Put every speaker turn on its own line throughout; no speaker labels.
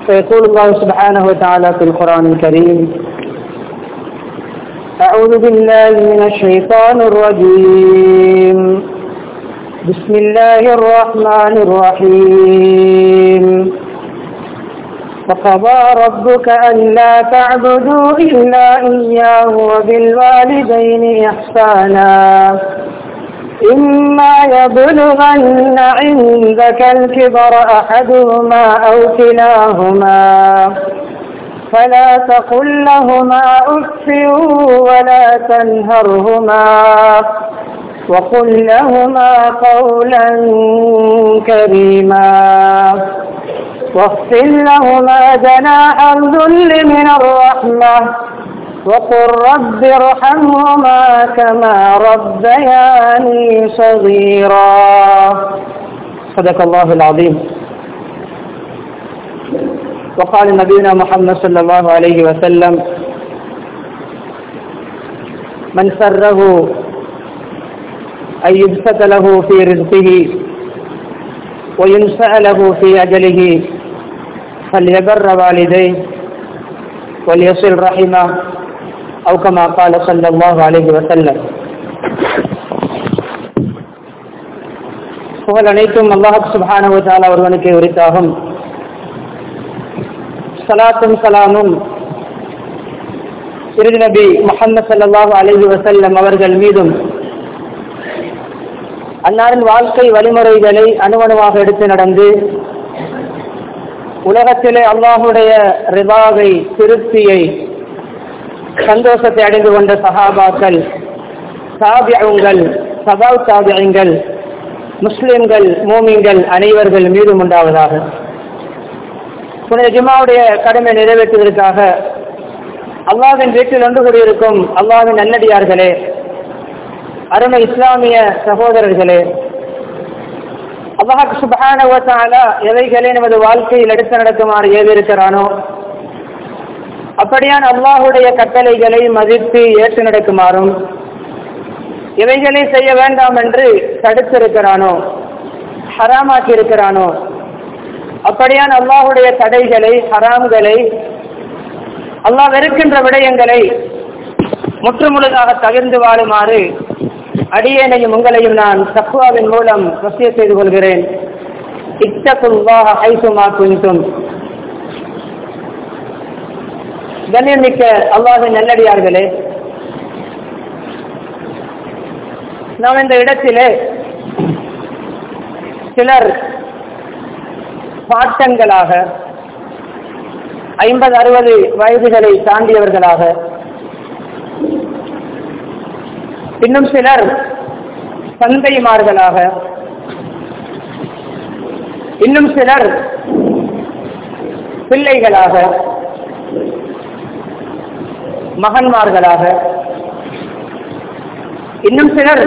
فيقول الله سبحانه وتعالى في القرآن الكريم أعوذ بالله من الشيطان الرجيم بسم الله الرحمن الرحيم وقضى ربك ألا تعبدوا إلا إياه وبالوالدين إحسانا إما يبلغن عندك الكبر أحدهما أو كلاهما فلا تقل لهما أف ولا تنهرهما وقل لهما قولا كريما واغفر لهما جناح الذل من الرحمة وقل رب ارحمهما كما ربياني صغيرا صدق الله العظيم وقال نبينا محمد صلى الله عليه وسلم من سره أن يبسط له في رزقه وينسأ له في أجله فليبر والديه وليصل رحمه أو كما قال صلى الله عليه وسلم புகழ் அனைத்தும் அல்லாஹ் சுபான ஒருவனுக்கு உரித்தாகும் சலாத்தும் சலாமும் இறுதி நபி முகமது சல்லாஹூ அலஹி வசல்லம் அவர்கள் மீதும் அன்னாரின் வாழ்க்கை வழிமுறைகளை அணுவணுவாக எடுத்து நடந்து உலகத்திலே அல்லாஹுடைய ரிவாவை திருப்தியை சந்தோஷத்தை அடைந்து கொண்ட சஹாபாக்கள் சாபியங்கள் சபாவ் சாபியங்கள் முஸ்லிம்கள் மோமிங்கள் அனைவர்கள் மீதும் உண்டாவதாக புனித ஜிமாவுடைய கடமை நிறைவேற்றுவதற்காக அல்லாவின் வீட்டில் ஒன்று கூடியிருக்கும் அல்லாவின் நல்லடியார்களே அருமை இஸ்லாமிய சகோதரர்களே அல்லாஹ் சுபஹான எவைகளை நமது வாழ்க்கையில் எடுத்து நடக்குமாறு ஏவிருக்கிறானோ அப்படியான் அல்லாஹுடைய கட்டளைகளை மதித்து ஏற்று நடக்குமாறும் இவைகளை செய்ய வேண்டாம் என்று தடுத்திருக்கிறானோ ஹராமாக்கி இருக்கிறானோ அப்படியான் அல்லாஹுடைய தடைகளை ஹராம்களை அல்லாஹ் வெறுக்கின்ற விடயங்களை முற்றுமுழுதாக தவிர்ந்து வாழுமாறு அடியேனையும் உங்களையும் நான் தக்குவாவின் மூலம் வசிய செய்து கொள்கிறேன் இத்தகுல்லாக ஐசுமா குஞ்சும் கண்ணியமிக்க அல்லாஹின் நல்லடியார்களே நாம் இந்த இடத்திலே சிலர் பாட்டங்களாக ஐம்பது அறுபது வயதுகளை தாண்டியவர்களாக இன்னும் சிலர் சந்தைமார்களாக இன்னும் சிலர் பிள்ளைகளாக மகன்மார்களாக இன்னும் சிலர்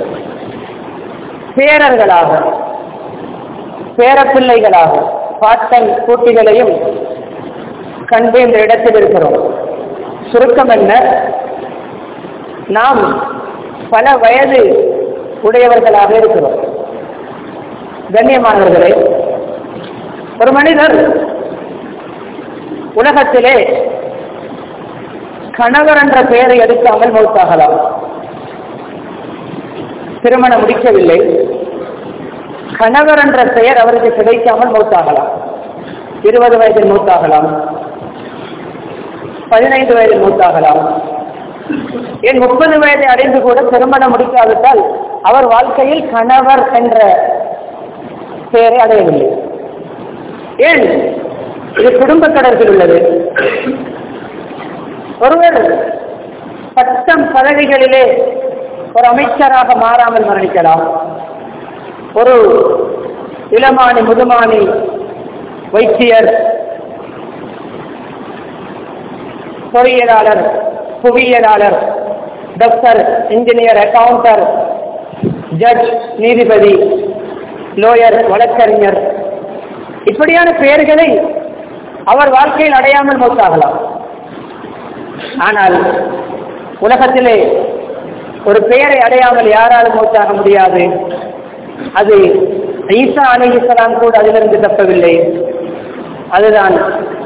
பேரர்களாக பேரப்பிள்ளைகளாக பாட்டன் கூட்டிகளையும் கண்டு இந்த இடத்தில் இருக்கிறோம் சுருக்கம் என்ன நாம் பல வயது உடையவர்களாக இருக்கிறோம் கண்ணியமானவர்களே ஒரு மனிதர் உலகத்திலே கணவர் என்ற பெயரை எடுக்காமல் மௌத்தாகலாம் திருமணம் முடிக்கவில்லை கணவர் என்ற பெயர் அவருக்கு கிடைக்காமல் மௌத்தாகலாம் இருபது வயதில் மூத்தாகலாம் பதினைந்து வயதில் மூத்தாகலாம் என் முப்பது வயதை அடைந்து கூட திருமணம் முடிக்காவிட்டால் அவர் வாழ்க்கையில் கணவர் என்ற பெயரை அடையவில்லை ஏன் இது குடும்ப கடற்கில் உள்ளது ஒருவர் பட்டம் பதவிகளிலே ஒரு அமைச்சராக மாறாமல் மரணிக்கலாம் ஒரு இளமானி முதுமானி வைத்தியர் பொறியியலாளர் புவியியலாளர் டாக்டர் இன்ஜினியர் அக்கவுண்டர் ஜட்ஜ் நீதிபதி லோயர் வழக்கறிஞர் இப்படியான பெயர்களை அவர் வாழ்க்கையில் அடையாமல் மௌத்தாகலாம் ஆனால் உலகத்திலே ஒரு பெயரை அடையாமல் யாராலும் மௌத்தாக முடியாது அது ஈசா அலிஹிஸ்லாம் கூட அதிலிருந்து தப்பவில்லை அதுதான்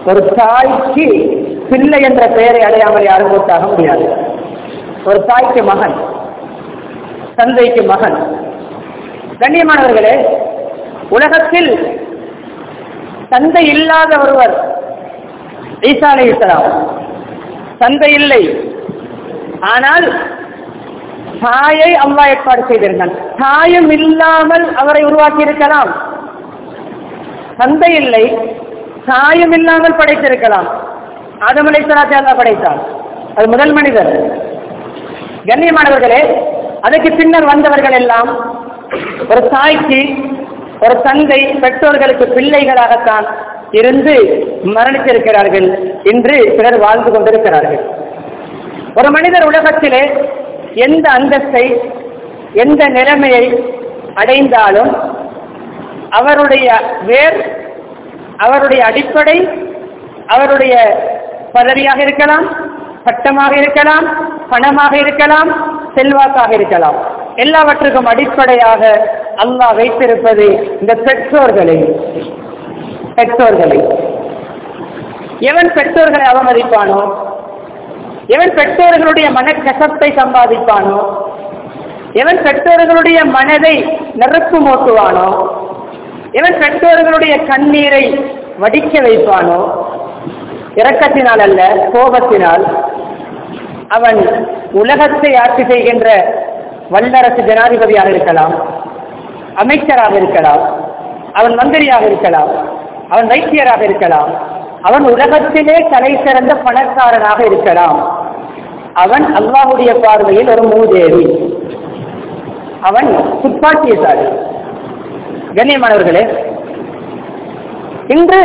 ஒரு தாய்க்கு பிள்ளை என்ற பெயரை அடையாமல் யாரும் கூட்டாக முடியாது ஒரு தாய்க்கு மகன் தந்தைக்கு மகன் கண்ணியமானவர்களே உலகத்தில் தந்தை இல்லாத ஒருவர் ஈசா அலை இஸ்லாம் தந்தை இல்லை ஆனால் தாயை அம்மா ஏற்பாடு செய்திருந்தான் தாயும் இல்லாமல் அவரை உருவாக்கி இருக்கலாம் தந்தை இல்லை தாயும் இல்லாமல் படைத்திருக்கலாம் ஆதம் அலைசலாத்தை அல்லா படைத்தான் அது முதல் மனிதர் கண்ணியமானவர்களே அதுக்கு பின்னர் வந்தவர்கள் எல்லாம் ஒரு தாய்க்கு ஒரு தந்தை பெற்றோர்களுக்கு பிள்ளைகளாகத்தான் இருந்து மரணித்திருக்கிறார்கள் இன்று சிலர் வாழ்ந்து கொண்டிருக்கிறார்கள் ஒரு மனிதர் உலகத்திலே எந்த அந்தஸ்தை எந்த நிலைமையை அடைந்தாலும் அவருடைய வேர் அவருடைய அடிப்படை அவருடைய பதவியாக இருக்கலாம் சட்டமாக இருக்கலாம் பணமாக இருக்கலாம் செல்வாக்காக இருக்கலாம் எல்லாவற்றுக்கும் அடிப்படையாக அல்லாஹ் வைத்திருப்பது இந்த பெற்றோர்களை பெற்றோர்களை எவன் பெற்றோர்களை அவமதிப்பானோ எவன் பெற்றோர்களுடைய மனக்கசத்தை சம்பாதிப்பானோ எவன் பெற்றோர்களுடைய மனதை நெருப்பு மூட்டுவானோ எவன் பெற்றோர்களுடைய கண்ணீரை வடிக்க வைப்பானோ இரக்கத்தினால் அல்ல கோபத்தினால் அவன் உலகத்தை ஆட்சி செய்கின்ற வல்லரசு ஜனாதிபதியாக இருக்கலாம் அமைச்சராக இருக்கலாம் அவன் மந்திரியாக இருக்கலாம் அவன் வைத்தியராக இருக்கலாம் அவன் உலகத்திலே தலை சிறந்த பணக்காரனாக இருக்கலாம் அவன் அல்லாஹுடைய பார்வையில் ஒரு மூதேவி அவன் துப்பாக்கியசாலி கண்ணியமானவர்களே இன்று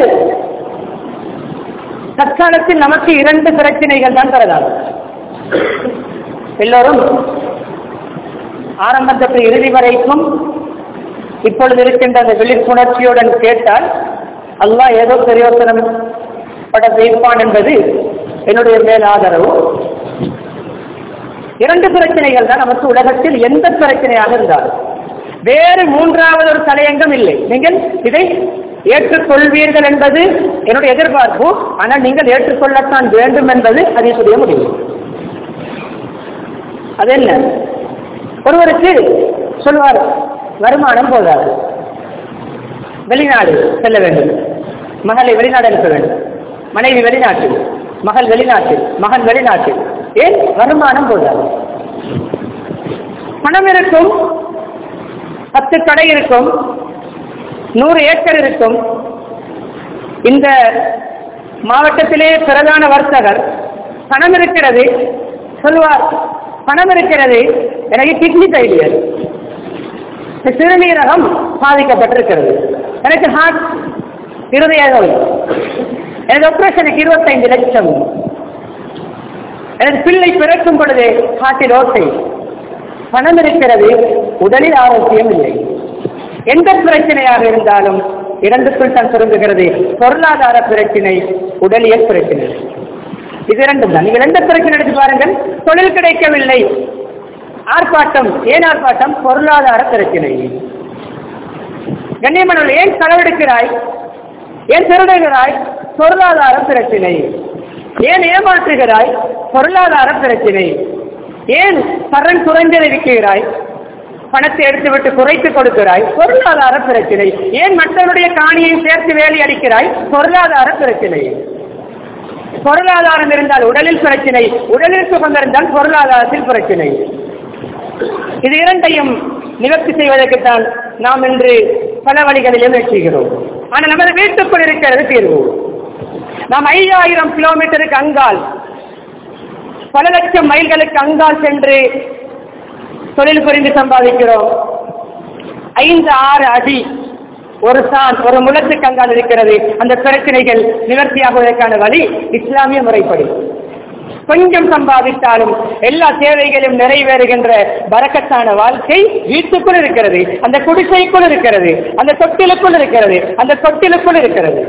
தற்காலத்தில் நமக்கு இரண்டு பிரச்சனைகள் தான் தரலாம் எல்லோரும் ஆரம்பத்திற்கு இறுதி வரைக்கும் இப்பொழுது இருக்கின்ற அந்த விழிப்புணர்ச்சியுடன் கேட்டால் அல்லாஹ் ஏதோ பிரயோசனம் பட வைப்பான் என்பது என்னுடைய மேல் ஆதரவு இரண்டு பிரச்சனைகள் தான் நமக்கு உலகத்தில் எந்த பிரச்சனையாக இருந்தாலும் வேறு மூன்றாவது ஒரு தலையங்கம் இல்லை நீங்கள் இதை ஏற்றுக்கொள்வீர்கள் என்பது என்னுடைய எதிர்பார்ப்பு ஆனால் நீங்கள் ஏற்றுக்கொள்ளத்தான் வேண்டும் என்பது அதனுடைய முடிவு அது என்ன ஒருவருக்கு சொல்வார் வருமானம் போதாது வெளிநாடு செல்ல வேண்டும் மகளை வெளிநாடு அனுப்ப வேண்டும் மனைவி வெளிநாட்டில் மகள் வெளிநாட்டில் மகன் வெளிநாட்டில் ஏன் வருமானம் போதாது பணம் இருக்கும் பத்து கடை இருக்கும் நூறு ஏக்கர் இருக்கும் இந்த மாவட்டத்திலே பிரதான வர்த்தகர் பணம் இருக்கிறது சொல்லுவார் பணம் இருக்கிறது எனக்கு கிட்னி ஃபெயிலியர் சிறுநீரகம் பாதிக்கப்பட்டிருக்கிறது எனக்கு ஹார்ட் இருதய நோய் எனக்கு ஆபரேஷனுக்கு இருபத்தைந்து லட்சம் எனக்கு பிள்ளை பிறக்கும் பொழுது ஹார்ட்டில் ஓட்டை பணம் இருக்கிறது உடலில் ஆரோக்கியம் இல்லை எந்த பிரச்சனையாக இருந்தாலும் இரண்டுக்குள் தான் சுருங்குகிறது பொருளாதார பிரச்சனை உடலியல் பிரச்சனை இது இரண்டும் தான் நீங்கள் எந்த பிரச்சனை எடுத்து பாருங்கள் தொழில் கிடைக்கவில்லை ஆர்ப்பாட்டம் ஏன் ஆர்ப்பாட்டம் பொருளாதார பிரச்சனை கண்ணியமனவர்கள் ஏன் களவெடுக்கிறாய் ஏன் திருடுகிறாய் பொருளாதார பிரச்சனை ஏன் ஏமாற்றுகிறாய் பொருளாதார பிரச்சனை ஏன் கரண் குறைந்ததை விற்கிறாய் பணத்தை எடுத்துவிட்டு குறைத்து கொடுக்கிறாய் பொருளாதார பிரச்சனை ஏன் மற்றவருடைய காணியை சேர்த்து வேலை அடிக்கிறாய் பொருளாதார பிரச்சனை பொருளாதாரம் இருந்தால் உடலில் பிரச்சனை உடலில் சுகம் இருந்தால் பொருளாதாரத்தில் பிரச்சனை இது இரண்டையும் நிவர்த்தி செய்வதற்குத்தான் நாம் இன்று பல வழிகளிலே முயற்சிக்கிறோம் ஆனால் நமது வீட்டுக்குள் இருக்கிறது தீர்வு நாம் ஐயாயிரம் கிலோமீட்டருக்கு அங்கால் பல லட்சம் மைல்களுக்கு அங்கால் சென்று தொழில் புரிந்து சம்பாதிக்கிறோம் ஐந்து ஆறு அடி ஒரு சான் ஒரு முளத்துக்கு அங்கால் இருக்கிறது அந்த பிரச்சனைகள் நிவர்த்தியாகுவதற்கான வழி இஸ்லாமிய முறைப்படி கொஞ்சம் சம்பாதித்தாலும் எல்லா தேவைகளும் நிறைவேறுகின்ற பறக்கத்தான வாழ்க்கை வீட்டுக்குள் இருக்கிறது அந்த குடிசைக்குள் இருக்கிறது அந்த தொட்டிலுக்குள் இருக்கிறது அந்த தொட்டிலுக்குள் இருக்கிறது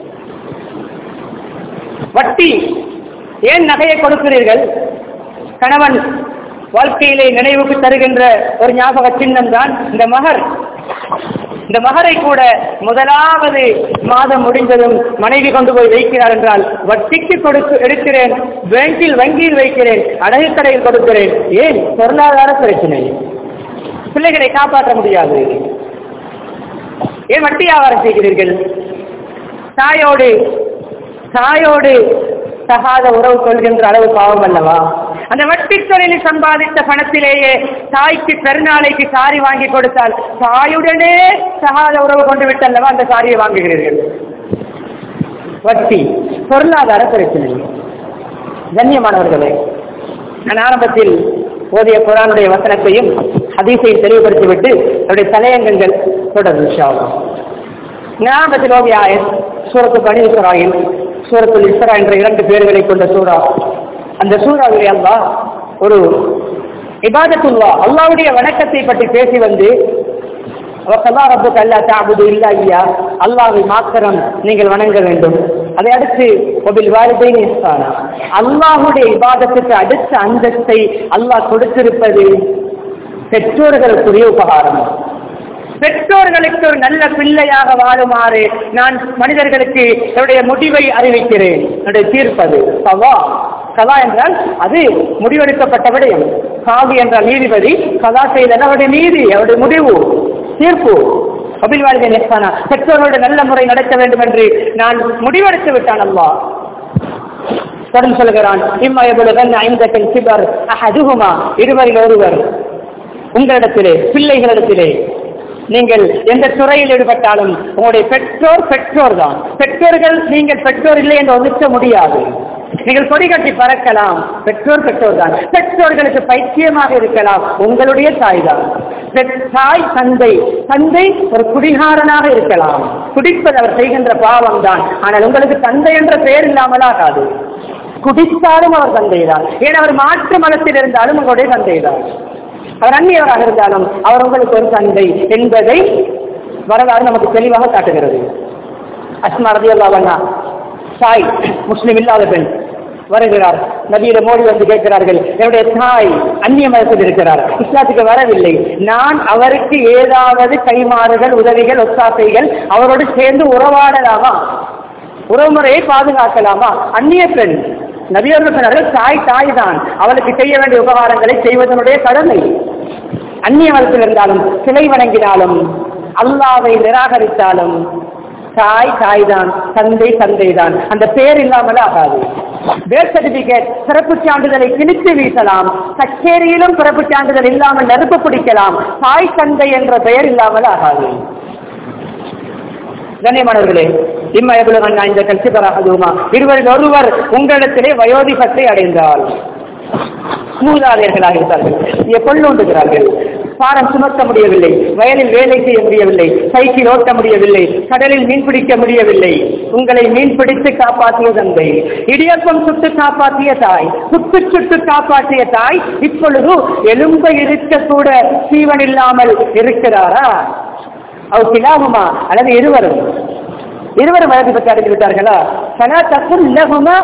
வட்டி ஏன் நகையை கொடுக்கிறீர்கள் கணவன் வாழ்க்கையிலே நினைவுக்கு தருகின்ற ஒரு ஞாபக சின்னம் தான் இந்த மகர் இந்த மகரை கூட முதலாவது மாதம் முடிந்ததும் மனைவி கொண்டு போய் வைக்கிறார் என்றால் வட்டிக்கு கொடுத்து எடுக்கிறேன் பேங்கில் வங்கியில் வைக்கிறேன் அடகு கடையில் கொடுக்கிறேன் ஏன் பொருளாதார பிரச்சனை பிள்ளைகளை காப்பாற்ற முடியாது ஏன் வட்டி வியாபாரம் செய்கிறீர்கள் தாயோடு தாயோடு தகாத உறவு கொள்கின்ற அளவு பாவம் அல்லவா அந்த வட்டி தொழிலில் சம்பாதித்த பணத்திலேயே தாய்க்கு பெருநாளைக்கு சாரி வாங்கி கொடுத்தால் தாயுடனே தகாத உறவு கொண்டு விட்டல்லவா அந்த சாரியை வாங்குகிறீர்கள் வட்டி பொருளாதார பிரச்சனை கண்ணியமானவர்களே நான் ஆரம்பத்தில் ஓதிய குரானுடைய வசனத்தையும் ஹதீஸையும் தெளிவுபடுத்திவிட்டு அவருடைய தலையங்கங்கள் தொடர் விஷயம் ஞாபகத்தில் ஓவிய ஆயத் சூரத்து பனி இஸ்ராயில் சூரத்துல் இஸ்ரா என்ற இரண்டு பேர்களை கொண்ட சூரா அந்த சூறாவிலே அல்லா ஒரு இபாதத்துல்லா அல்லாவுடைய வணக்கத்தை பற்றி பேசி வந்து ரப்புக்கு அல்லா தாபுது இல்லா ஐயா அல்லாவை மாத்திரம் நீங்கள் வணங்க வேண்டும் அதை அடுத்து ஒபில் வாரிதை இஸ்தானா அல்லாஹுடைய இபாதத்துக்கு அடுத்த அந்தஸ்தை அல்லாஹ் கொடுத்திருப்பது பெற்றோர்களுக்குரிய உபகாரம் பெற்றோர்களுக்கு ஒரு நல்ல பிள்ளையாக வாழுமாறு நான் மனிதர்களுக்கு என்னுடைய முடிவை அறிவிக்கிறேன் என்னுடைய தீர்ப்பது சவா கலா என்றால் அது முடிவெடுக்கப்பட்ட விடயம் காவி என்றால் நீதிபதி கலா செய்தல் அவருடைய நீதி அவருடைய முடிவு தீர்ப்பு அபில்வாழ்கை நிற்பானா பெற்றோர்களுடைய நல்ல முறை நடக்க வேண்டும் என்று நான் முடிவெடுத்து விட்டான் அல்லா தொடர்ந்து சொல்கிறான் இம்மயபுலகன் ஐந்தக்கன் சிபர் அஹதுகுமா இருவரில் ஒருவர் உங்களிடத்திலே பிள்ளைகளிடத்திலே நீங்கள் எந்த துறையில் ஈடுபட்டாலும் உங்களுடைய பெற்றோர் பெற்றோர் தான் பெற்றோர்கள் நீங்கள் பெற்றோர் இல்லை என்று ஒதுக்க முடியாது நீங்கள் கொடி கட்டி பறக்கலாம் பெற்றோர் பெற்றோர் தான் பெற்றோர்களுக்கு பைத்தியமாக இருக்கலாம் உங்களுடைய தாய் தான் தாய் தந்தை தந்தை ஒரு குடிகாரனாக இருக்கலாம் குடிப்பது அவர் செய்கின்ற பாவம் தான் ஆனால் உங்களுக்கு தந்தை என்ற பெயர் இல்லாமலாகாது குடித்தாலும் அவர் தந்தை தான் ஏன் அவர் மாற்று மதத்தில் இருந்தாலும் உங்களுடைய தந்தை தான் அவர் அந்நியவராக இருந்தாலும் அவர் உங்களுக்கு ஒரு தந்தை என்பதை வரலாறு நமக்கு தெளிவாக காட்டுகிறது அஸ்மா ரதி அல்லாவண்ணா தாய் முஸ்லிம் இல்லாத பெண் வருகிறார் நபியில மோடி வந்து கேட்கிறார்கள் என்னுடைய தாய் அந்நிய மதத்தில் இருக்கிறார் இஸ்லாத்துக்கு வரவில்லை நான் அவருக்கு ஏதாவது கைமாறுகள் உதவிகள் ஒத்தாசைகள் அவரோடு சேர்ந்து உறவாடலாமா உறவுமுறையை பாதுகாக்கலாமா அந்நிய பெண் நபியர்கள் சொன்னார்கள் தாய் தாய் தான் அவளுக்கு செய்ய வேண்டிய உபகாரங்களை செய்வதனுடைய கடமை அந்நிய மதத்தில் இருந்தாலும் சிலை வணங்கினாலும் அல்லாவை நிராகரித்தாலும் தாய் தாய் தான் தந்தை தந்தை தான் அந்த பேர் இல்லாமல் ஆகாது பேர்த் சர்டிபிகேட் பிறப்பு சான்றிதழை கிழித்து வீசலாம் கச்சேரியிலும் பிறப்பு சான்றிதழ் இல்லாமல் நெருப்பு பிடிக்கலாம் தாய் தந்தை என்ற பெயர் இல்லாமல் ஆகாது கண்ணியமானவர்களே இம்மயபுலகன் இந்த கட்சிபராகதுமா இருவரில் ஒருவர் உங்களிடத்திலே வயோதிகத்தை அடைந்தால் மூதாதையர்களாக இருந்தார்கள் கொள்ளுண்டுகிறார்கள் பாரம் சுமத்த முடியவில்லை வயலில் வேலை செய்ய முடியவில்லை சைக்கிள் ஓட்ட முடியவில்லை கடலில் மீன் பிடிக்க முடியவில்லை உங்களை மீன் பிடித்து காப்பாற்றிய தந்தை இடியப்பம் சுட்டு காப்பாற்றிய தாய் சுட்டு சுட்டு காப்பாற்றிய தாய் இப்பொழுது எலும்பை இருக்க கூட சீவன் இல்லாமல் இருக்கிறாரா அவர் கிலாகுமா அல்லது இருவரும் இருவரும் வயது பற்றி அடைந்து விட்டார்களா சனா தக்கும் லகுமா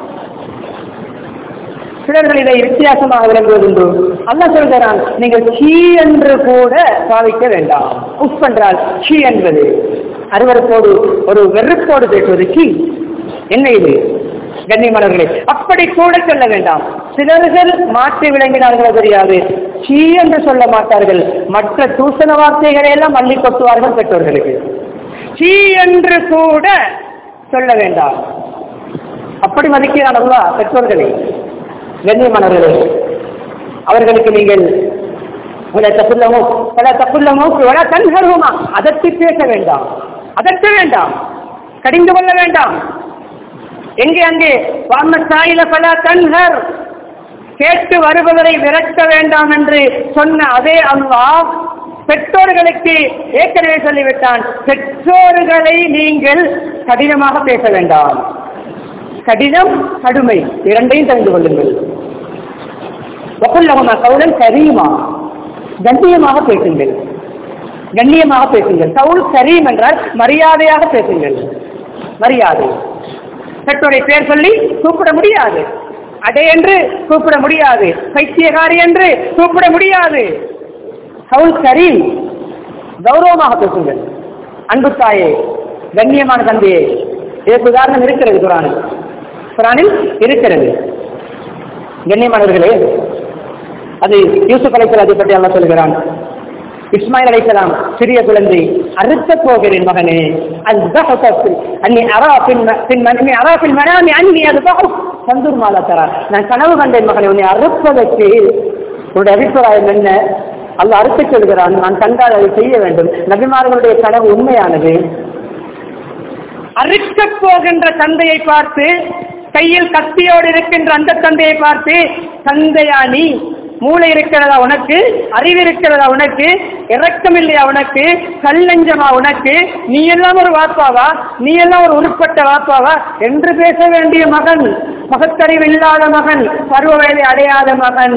சிலர்களிலே வித்தியாசமாக விளங்குவதுண்டு அல்ல சொல்கிறான் நீங்கள் சீ என்று கூட பாவிக்க வேண்டாம் உப் என்றால் சீ என்பது அருவருப்போடு ஒரு வெறுப்போடு பேசுவது சீ என்ன இது கண்ணியமானவர்களே அப்படி கூட சொல்ல வேண்டாம் சிலர்கள் மாற்றி விளங்கினார்களோ தெரியாது சீ என்று சொல்ல மாட்டார்கள் மற்ற தூசண வார்த்தைகளை எல்லாம் மல்லி கொட்டுவார்கள் பெற்றோர்களுக்கு சீ என்று கூட சொல்ல வேண்டாம் அப்படி மதிக்கிறானல்லா பெற்றோர்களை கண்ணியமானவர்களே அவர்களுக்கு நீங்கள் பல தப்புள்ளமோ பல தப்புள்ளமோ வர தன்ஹருமா அதற்கு பேச வேண்டாம் அதற்கு வேண்டாம் கடிந்து கொள்ள வேண்டாம் எங்கே அங்கே வாமசாயில பல தன்ஹர் கேட்டு வருபவரை விரட்ட வேண்டாம் என்று சொன்ன அதே அல்லாஹ் பெற்றோர்களுக்கு ஏற்கனவே சொல்லிவிட்டான் பெற்றோர்களை நீங்கள் கடினமாக பேச வேண்டாம் கடினம் கடுமை இரண்டையும் தெரிந்து கொள்ளுங்கள் ஒப்பல்லகமா கவுலன் கரீமா கண்ணியமாக பேசுங்கள் கண்ணியமாக பேசுங்கள் கவுல் கரீம் என்றால் மரியாதையாக பேசுங்கள் மரியாதை பெற்றோரை பேர் சொல்லி கூப்பிட முடியாது அடே என்று கூப்பிட முடியாது பைத்தியகாரி என்று கூப்பிட முடியாது கவுல் கரீம் கௌரவமாக பேசுங்கள் அன்பு தாயே கண்ணியமான தந்தையே இதற்கு உதாரணம் இருக்கிறது குரானில் குரானில் இருக்கிறது கண்ணியமானவர்களே அது யூசுப் அலைத்தல் அதை பற்றி அல்லா சொல்கிறான் இஸ்மாயில் அலைசலாம் சிறிய குழந்தை அறுத்த போகிறேன் மகனே அன்னி அரா பின் பின் அன்னி அரா பின் மனாமி அன்னி அது சந்தூர் மாலா தரா நான் கனவு கண்டேன் மகனே உன்னை அறுப்பதற்கு உன்னுடைய அபிப்பிராயம் என்ன அல்ல அறுத்து சொல்கிறான் நான் கண்டால் அதை செய்ய வேண்டும் நபிமார்களுடைய கனவு உண்மையானது அறுக்க போகின்ற தந்தையை பார்த்து கையில் கத்தியோடு இருக்கின்ற அந்த தந்தையை பார்த்து தந்தையா நீ மூளை இருக்கிறதா உனக்கு அறிவு இருக்கிறதா உனக்கு இறக்கம் இல்லையா உனக்கு கல்லஞ்சமா உனக்கு நீ எல்லாம் ஒரு வாப்பாவா நீ எல்லாம் ஒரு உருப்பட்ட வாப்பாவா என்று பேச வேண்டிய மகன் மகத்தறிவு இல்லாத மகன் பருவ வேலை அடையாத மகன்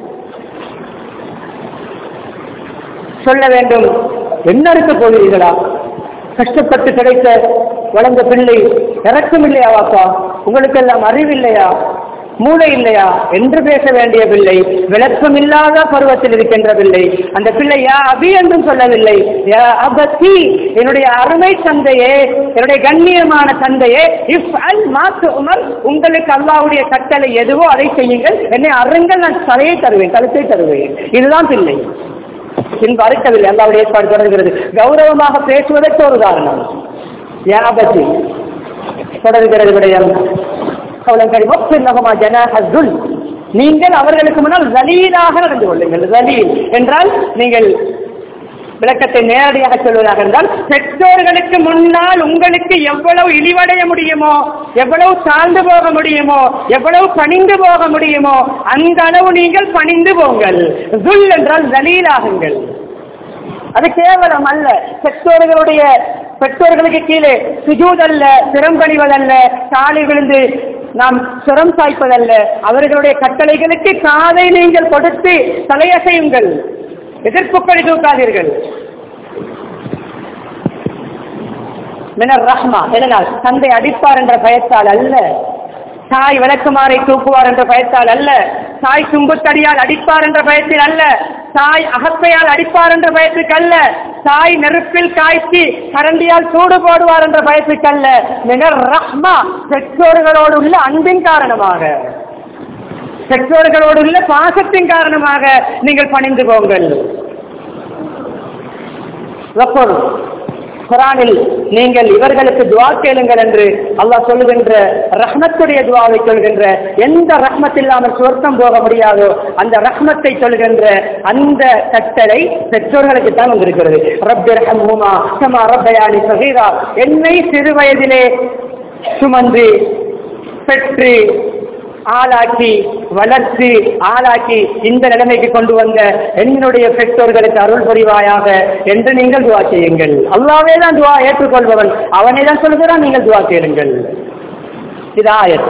சொல்ல வேண்டும் என்ன இருக்க போகிறீர்களா கஷ்டப்பட்டு கிடைத்த வளர்ந்த பிள்ளை இறக்கம் இல்லையா வாப்பா உங்களுக்கு எல்லாம் அறிவில்லையா மூளை இல்லையா என்று பேச வேண்டிய பிள்ளை விளக்கம் இல்லாத பருவத்தில் இருக்கின்ற பிள்ளை அந்த பிள்ளை யா அபி என்றும் சொல்லவில்லை யா அபத்தி என்னுடைய அருமை தந்தையே என்னுடைய கண்ணியமான தந்தையே இஃப் அல் மாத்து உமர் உங்களுக்கு அல்லாவுடைய கட்டளை எதுவோ அதை செய்யுங்கள் என்னை அருங்கள் நான் தலையை தருவேன் கழுத்தை தருவேன் இதுதான் பிள்ளை பின்பு அறுக்கவில்லை அல்லாவுடைய ஏற்பாடு தொடர்கிறது கௌரவமாக பேசுவதற்கு ஒரு உதாரணம் யாபத்தி தொடர்கிறது விடயம் கவலங்கடி மொத்தமா ஜனஹுல் நீங்கள் அவர்களுக்கு முன்னால் ஜலீலாக நடந்து கொள்ளுங்கள் ஜலீல் என்றால் நீங்கள் விளக்கத்தை நேரடியாக சொல்வதாக இருந்தால் பெற்றோர்களுக்கு முன்னால் உங்களுக்கு எவ்வளவு இழிவடைய முடியுமோ எவ்வளவு தாழ்ந்து போக முடியுமோ எவ்வளவு பணிந்து போக முடியுமோ அந்த அளவு நீங்கள் பணிந்து போங்கள் துல் என்றால் ஜலீலாகுங்கள் அது கேவலம் அல்ல பெற்றோர்களுடைய பெற்றோர்களுக்கு கீழே சுஜூத் அல்ல சிரம்பணிவதல்ல சாலை விழுந்து நாம் சிரம் சாய்ப்பதல்ல அவர்களுடைய கட்டளைகளுக்கு காதை நீங்கள் கொடுத்து தலையசையுங்கள் எதிர்ப்புக்களை தூக்காதீர்கள் மினர் ரஹ்மா எதனால் தந்தை அடிப்பார் என்ற பயத்தால் அல்ல தாய் விளக்குமாறை தூக்குவார் என்ற பயத்தால் அல்ல தாய் தும்புத்தடியால் அடிப்பார் என்ற பயத்தில் அல்ல தாய் அகப்பையால் அடிப்பார் என்ற பயத்துக்கு அல்ல தாய் நெருப்பில் காய்ச்சி கரண்டியால் சூடு போடுவார் என்ற பயத்துக்கு அல்ல மினர் ரஹ்மா பெற்றோர்களோடு உள்ள அன்பின் காரணமாக பெற்றோர்களோடு உள்ள பாசத்தின் காரணமாக நீங்கள் பணிந்து போங்கள் குரானில் நீங்கள் இவர்களுக்கு துவா கேளுங்கள் என்று அல்லாஹ் சொல்லுகின்ற ரஹ்மத்துடைய துவாவை சொல்கின்ற எந்த ரஹ்மத் இல்லாமல் சுவர்க்கம் போக முடியாதோ அந்த ரஹ்மத்தை சொல்கின்ற அந்த கட்டளை பெற்றோர்களுக்கு தான் வந்திருக்கிறது ரப்பர் ஹம்ஹுமா கமா ரப்பயானி சகீரா என்னை சிறு வயதிலே சுமந்து பெற்று ஆளாக்கி வளர்த்து ஆளாக்கி இந்த நிலைமைக்கு கொண்டு வந்த என்னுடைய பெற்றோர்களுக்கு அருள் புரிவாயாக என்று நீங்கள் துவா செய்யுங்கள் அல்லாவே தான் துவா ஏற்றுக்கொள்பவன் அவனே தான் சொல்கிறான் நீங்கள் துவா கேளுங்கள் இது ஆயத்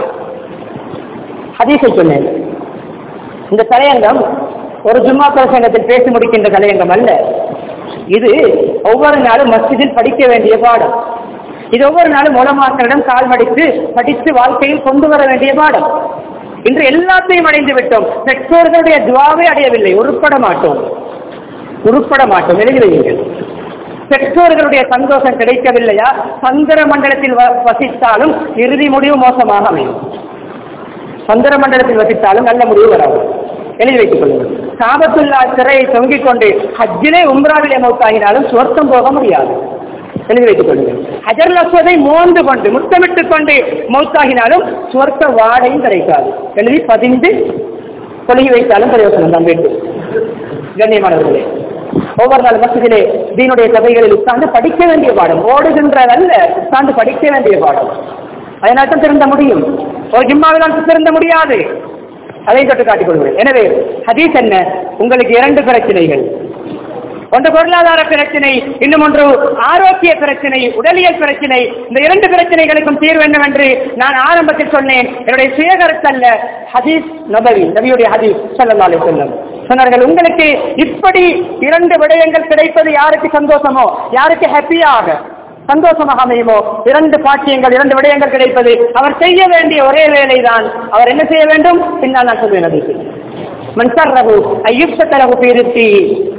ஹதீஸை சொன்னேன் இந்த தலையங்கம் ஒரு ஜும்மா பிரசங்கத்தில் பேசி முடிக்கின்ற தலையங்கம் அல்ல இது ஒவ்வொரு நாளும் மஸ்ஜிதில் படிக்க வேண்டிய பாடம் இது ஒவ்வொரு நாளும் மூலமாக்களிடம் கால் மடித்து படித்து வாழ்க்கையில் கொண்டு வர வேண்டிய பாடம் இன்று எல்லாத்தையும் அடைந்து விட்டோம் பெற்றோர்களுடைய துவாவை அடையவில்லை உருப்பட மாட்டோம் உருப்பட மாட்டோம் எழுதி வையுங்கள் பெற்றோர்களுடைய சந்தோஷம் கிடைக்கவில்லையா சந்திர மண்டலத்தில் வ- வசித்தாலும் இறுதி முடிவு மோசமாக அமையும் சந்திர மண்டலத்தில் வசித்தாலும் நல்ல முடிவு வராது எழுதி வைத்துக் கொள்ளுங்கள் காபத்துல்லா சிறையை தொங்கிக் கொண்டு ஹஜ்ஜிலே உம்ராவிலே மௌத்தாகினாலும் சுவர்க்கம் போக முடியாது எழுதி வைத்துக் கொள்ளுங்கள் ஹஜர் அஸ்வதை மோந்து கொண்டு முத்தமிட்டுக் கொண்டு மௌத்தாகினாலும் சுவர்க்க வாடையும் கிடைக்காது எழுதி பதிந்து கொழுகி வைத்தாலும் பிரயோசனம் தான் வேண்டும் கண்ணியமானவர்களே ஒவ்வொரு நாள் மசதிலே தீனுடைய சபைகளில் உட்கார்ந்து படிக்க வேண்டிய பாடம் ஓடுகின்றதல்ல உட்கார்ந்து படிக்க வேண்டிய பாடம் அதனால் தான் திருந்த முடியும் ஒரு ஜிம்மாவினால் திருந்த முடியாது அதை தொட்டு காட்டிக் கொள்கிறேன் எனவே ஹதீஸ் என்ன உங்களுக்கு இரண்டு பிரச்சனைகள் ஒன்று பொருளாதார பிரச்சனை இன்னும் ஒன்று ஆரோக்கிய பிரச்சனை உடலியல் பிரச்சனை இந்த இரண்டு பிரச்சனைகளுக்கும் தீர்வு என்னவென்று நான் ஆரம்பத்தில் சொன்னேன் என்னுடைய சுயகருத்தல்ல ஹதீஸ் நபவி நபியுடைய ஹதீஸ் ஸல்லல்லாஹு அலைஹி வஸல்லம் சொன்னார்கள் உங்களுக்கு இப்படி இரண்டு விடயங்கள் கிடைப்பது யாருக்கு சந்தோஷமோ யாருக்கு ஹாப்பியாக சந்தோஷமாக அமையுமோ இரண்டு பாக்கியங்கள் இரண்டு விடயங்கள் கிடைப்பது அவர் செய்ய வேண்டிய ஒரே வேலைதான் அவர் என்ன செய்ய வேண்டும் பின்னால் நான் சொல்வேன் அதுக்கு மன்சர்ரகு ஐயுப்சத்தரகு பீருத்தி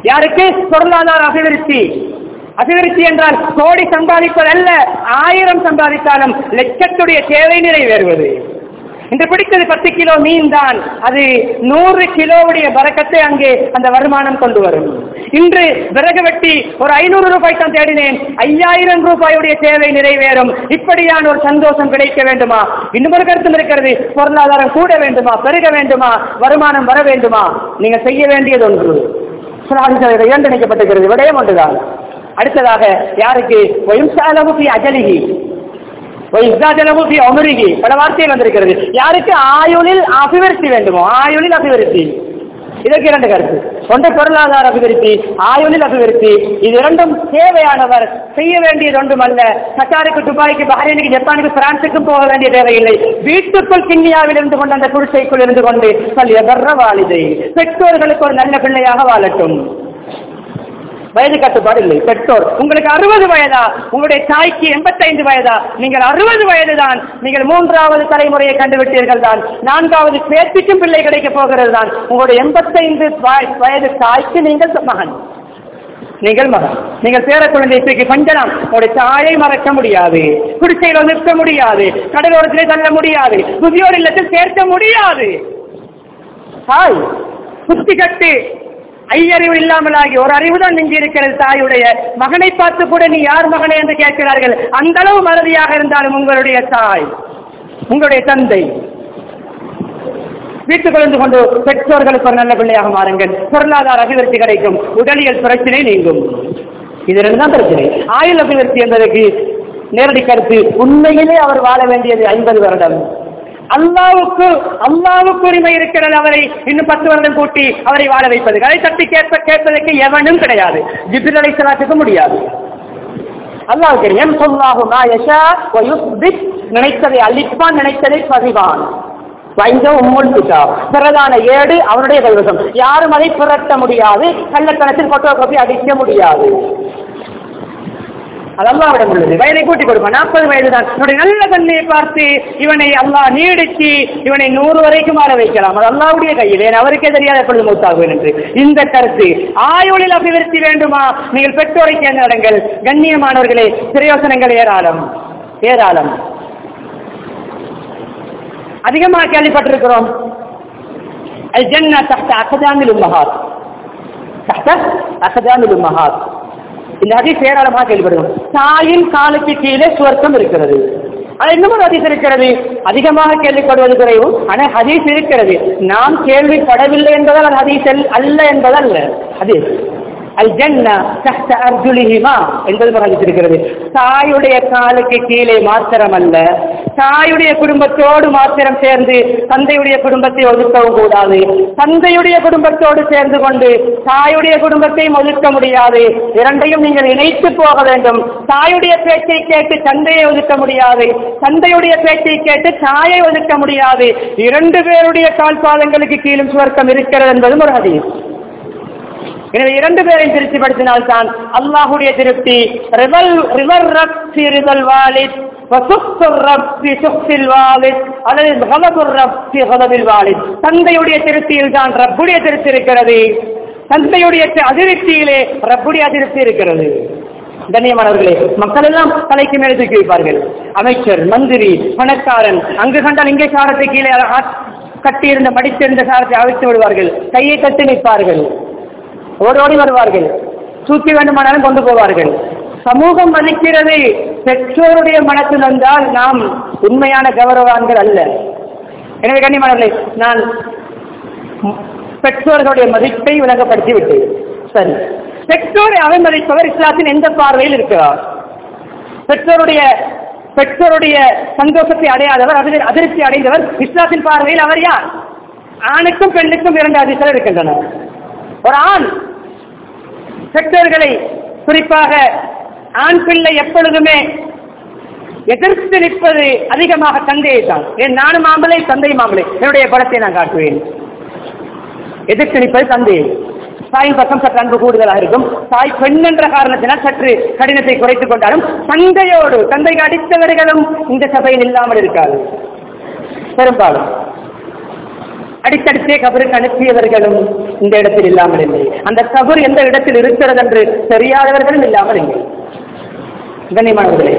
யாருக்கு பொருளாதார அபிவிருத்தி அபிவிருத்தி என்றால் கோடி சம்பாதிப்பது அல்ல ஆயிரம் சம்பாதித்தாலும் லட்சத்துடைய தேவை நிறைவேறுவது இன்று பிடித்தது பத்து கிலோ மீன் தான் அது நூறு கிலோவுடைய பறக்கத்தை அங்கே அந்த வருமானம் கொண்டு வரும் இன்று விறகு வெட்டி ஒரு ஐநூறு ரூபாய் தான் தேடினேன் ஐயாயிரம் ரூபாயுடைய தேவை நிறைவேறும் இப்படியான ஒரு சந்தோஷம் கிடைக்க வேண்டுமா இன்னும் ஒரு கருத்தும் இருக்கிறது பொருளாதாரம் கூட வேண்டுமா பெருக வேண்டுமா வருமானம் வர வேண்டுமா நீங்க செய்ய வேண்டியது ஒன்று சுலாதிசர்கள் இரண்டு இணைக்கப்பட்டிருக்கிறது விடயம் ஒன்றுதான் அடுத்ததாக யாருக்கு வயம்சாலமுகி அஜலிகி அமருகி பல வார்த்தைகள் வந்திருக்கிறது யாருக்கு ஆயுளில் அபிவிருத்தி வேண்டுமோ ஆயுளில் அபிவிருத்தி இதற்கு இரண்டு கருத்து ஒன்று பொருளாதார அபிவிருத்தி ஆயுளில் அபிவிருத்தி இது இரண்டும் தேவையானவர் செய்ய வேண்டியது ஒன்றும் அல்ல கட்டாருக்கு துபாய்க்கு பஹ்ரைனுக்கு ஜப்பானுக்கு பிரான்சுக்கும் போக வேண்டிய தேவையில்லை வீட்டுக்குள் கிண்ணியாவில் இருந்து கொண்டு அந்த குடிசைக்குள் இருந்து கொண்டு சொல்லிய பெற வாலிதை பெற்றோர்களுக்கு ஒரு நல்ல பிள்ளையாக வாழட்டும் வயது கட்டுப்பாடு இல்லை பெற்றோர் உங்களுக்கு அறுபது வயதா உங்களுடைய தாய்க்கு எண்பத்தைந்து வயதா நீங்கள் அறுபது வயது தான் நீங்கள் மூன்றாவது தலைமுறையை கண்டுவிட்டீர்கள் தான் நான்காவது பேத்திக்கும் பிள்ளை கிடைக்க போகிறது தான் உங்களுடைய எண்பத்தைந்து வயது தாய்க்கு நீங்கள் மகன் நீங்கள் மகன் நீங்கள் பேர குழந்தை தூக்கி பஞ்சனம் உங்களுடைய தாயை மறக்க முடியாது குடிசையில் நிற்க முடியாது கடலோரத்திலே தள்ள முடியாது முதியோர் இல்லத்தில் சேர்க்க முடியாது தாய் புத்தி கட்டு ஐயறிவு இல்லாமலாகி ஒரு அறிவு தான் நெஞ்சு இருக்கிறது தாயுடைய மகனை பார்த்து கூட நீ யார் மகனே என்று கேட்கிறார்கள் அந்த அளவு மறதியாக இருந்தாலும் உங்களுடைய தாய் உங்களுடைய தந்தை வீட்டுக்கு வந்து கொண்டு பெற்றோர்களுக்கு ஒரு நல்ல பிள்ளையாக மாறுங்கள் பொருளாதார அபிவிருத்தி கிடைக்கும் உடலியல் பிரச்சனை நீங்கும் இது ரெண்டு தான் பிரச்சனை ஆயுள் அபிவிருத்தி என்பதற்கு நேரடி கருத்து உண்மையிலே அவர் வாழ வேண்டியது ஐம்பது வருடம் அல்லாவுக்கு அல்லாவுக்கு உரிமை இருக்கிறது அவரை இன்னும் பத்து வருடம் கூட்டி அவரை வாழ வைப்பது அதை தட்டி கேட்ப கேட்பதற்கு எவனும் கிடையாது ஜிபில் அலைசலாத்துக்கு முடியாது அல்லாஹ் தெரியும் சொல்லாகும் நினைத்ததை அழிப்பான் நினைத்ததை பதிவான் வைந்த உம்முல் கிதாப் பிரதான ஏடு அவனுடைய கைவசம் யாரும் அதை புரட்ட முடியாது கள்ளத்தனத்தில் போட்டோ காப்பி அடிக்க முடியாது அது அல்லாவிடம் உள்ளது வயதை கூட்டி கொடுப்பான் நாற்பது வயது தான் என்னுடைய நல்ல தன்மையை பார்த்து இவனை அல்லாஹ் நீடிச்சு இவனை நூறு வரைக்கும் மாற வைக்கலாம் அது அல்லாவுடைய கையில் ஏன் அவருக்கே தெரியாத எப்பொழுது மூத்தாகுவேன் என்று இந்த கருத்து ஆயுளில் அபிவிருத்தி வேண்டுமா நீங்கள் பெற்றோரை தேர்ந்தெடுங்கள் கண்ணியமானவர்களே பிரயோசனங்கள் ஏராளம் ஏராளம் அதிகமாக கேள்விப்பட்டிருக்கிறோம் அல் ஜன்னா தஹ்த அகதாமில் உம்மஹாத் தஹ்த அகதாமில் உம்மஹாத் இந்த ஹதீஸ் ஏராளமாக கேள்விப்படுகிறோம் தாயின் காலுக்கு கீழே சுவர்க்கம் இருக்கிறது அது இன்னும் ஒரு ஹதீஸ் இருக்கிறது அதிகமாக கேள்விப்படுவது குறைவு ஆனால் ஹதீஸ் இருக்கிறது நாம் கேள்விப்படவில்லை என்பதால் அது ஹதீஸ் அல்ல என்பதல்ல ஹதீஸ் அல் ஜன்னா தஹ்த அர்ஜுலிஹிமா என்பது இருக்கிறது தாயுடைய காலுக்கு கீழே மாத்திரம் அல்ல தாயுடைய குடும்பத்தோடு மாத்திரம் சேர்ந்து தந்தையுடைய குடும்பத்தை ஒதுக்கவும் கூடாது தந்தையுடைய குடும்பத்தோடு சேர்ந்து கொண்டு தாயுடைய குடும்பத்தையும் ஒதுக்க முடியாது இரண்டையும் நீங்கள் இணைத்து போக வேண்டும் தாயுடைய பேச்சை கேட்டு தந்தையை ஒதுக்க முடியாது தந்தையுடைய பேச்சை கேட்டு தாயை ஒதுக்க முடியாது இரண்டு பேருடைய கால்பாதங்களுக்கு கீழும் சுவர்க்கம் இருக்கிறது என்பதும் ஒரு ஹதீஸ் எனவே இரண்டு பேரையும் திருப்திப்படுத்தினால் தான் அல்லாஹுடைய திருப்தி ரிவல் ரிவர் ரப்சி ரிவல் வாலித் தந்தையுடைய திருப்தியில் தான் ரப்புடைய திருப்தி இருக்கிறது தந்தையுடைய அதிருப்தியிலே ரப்புடைய அதிருப்தி இருக்கிறது கண்ணியமானவர்களே மக்கள் எல்லாம் தலைக்கு மேலே தூக்கி வைப்பார்கள் அமைச்சர் மந்திரி பணக்காரன் அங்கு கண்டால் இங்கே சாரத்தை கீழே கட்டியிருந்த மடித்திருந்த சாரத்தை அவிழ்த்து விடுவார்கள் கையை கட்டி நிற்பார்கள் ஓடோடி வருவார்கள் தூக்கி வேண்டுமானாலும் கொண்டு போவார்கள் சமூகம் மதிக்கிறது பெற்றோருடைய மனசு வந்தால் நாம் உண்மையான கௌரவான்கள் அல்ல எனவே கண்ணியமானவர்களே நான் பெற்றோர்களுடைய மதிப்பை விளங்கப்படுத்தி விட்டேன் சரி பெற்றோரை அவமதிப்பவர் இஸ்லாத்தின் எந்த பார்வையில் இருக்கிறார் பெற்றோருடைய பெற்றோருடைய சந்தோஷத்தை அடையாதவர் அதில் அதிருப்தி அடைந்தவர் இஸ்லாத்தின் பார்வையில் அவர் யார் ஆணுக்கும் பெண்ணுக்கும் இரண்டு அதிசயம் இருக்கின்றன ஒரு ஆண் பெற்றோர்களை குறிப்பாக ஆண் பிள்ளை எப்பொழுதுமே எதிர்த்து நிற்பது அதிகமாக தந்தையை தான் என் நானும் மாம்பளை தந்தை மாம்பளை என்னுடைய படத்தை நான் காட்டுவேன் எதிர்த்து நிற்பது தந்தையை தாயின் பக்கம் சற்று அன்பு கூடுதலாக இருக்கும் தாய் பெண் என்ற காரணத்தினால் சற்று கடினத்தை குறைத்துக் கொண்டாலும் தந்தையோடு தந்தைக்கு அடித்தவர்களும் இந்த சபையில் இல்லாமல் இருக்காது பெரும்பாலும் அடித்தடித்தே கபருக்கு அனுப்பியவர்களும் இந்த இடத்தில் இல்லாமல் இல்லை அந்த கபர் எந்த இடத்தில் இருக்கிறது என்று தெரியாதவர்களும் இல்லாமல் இல்லை கண்ணியமானவர்களே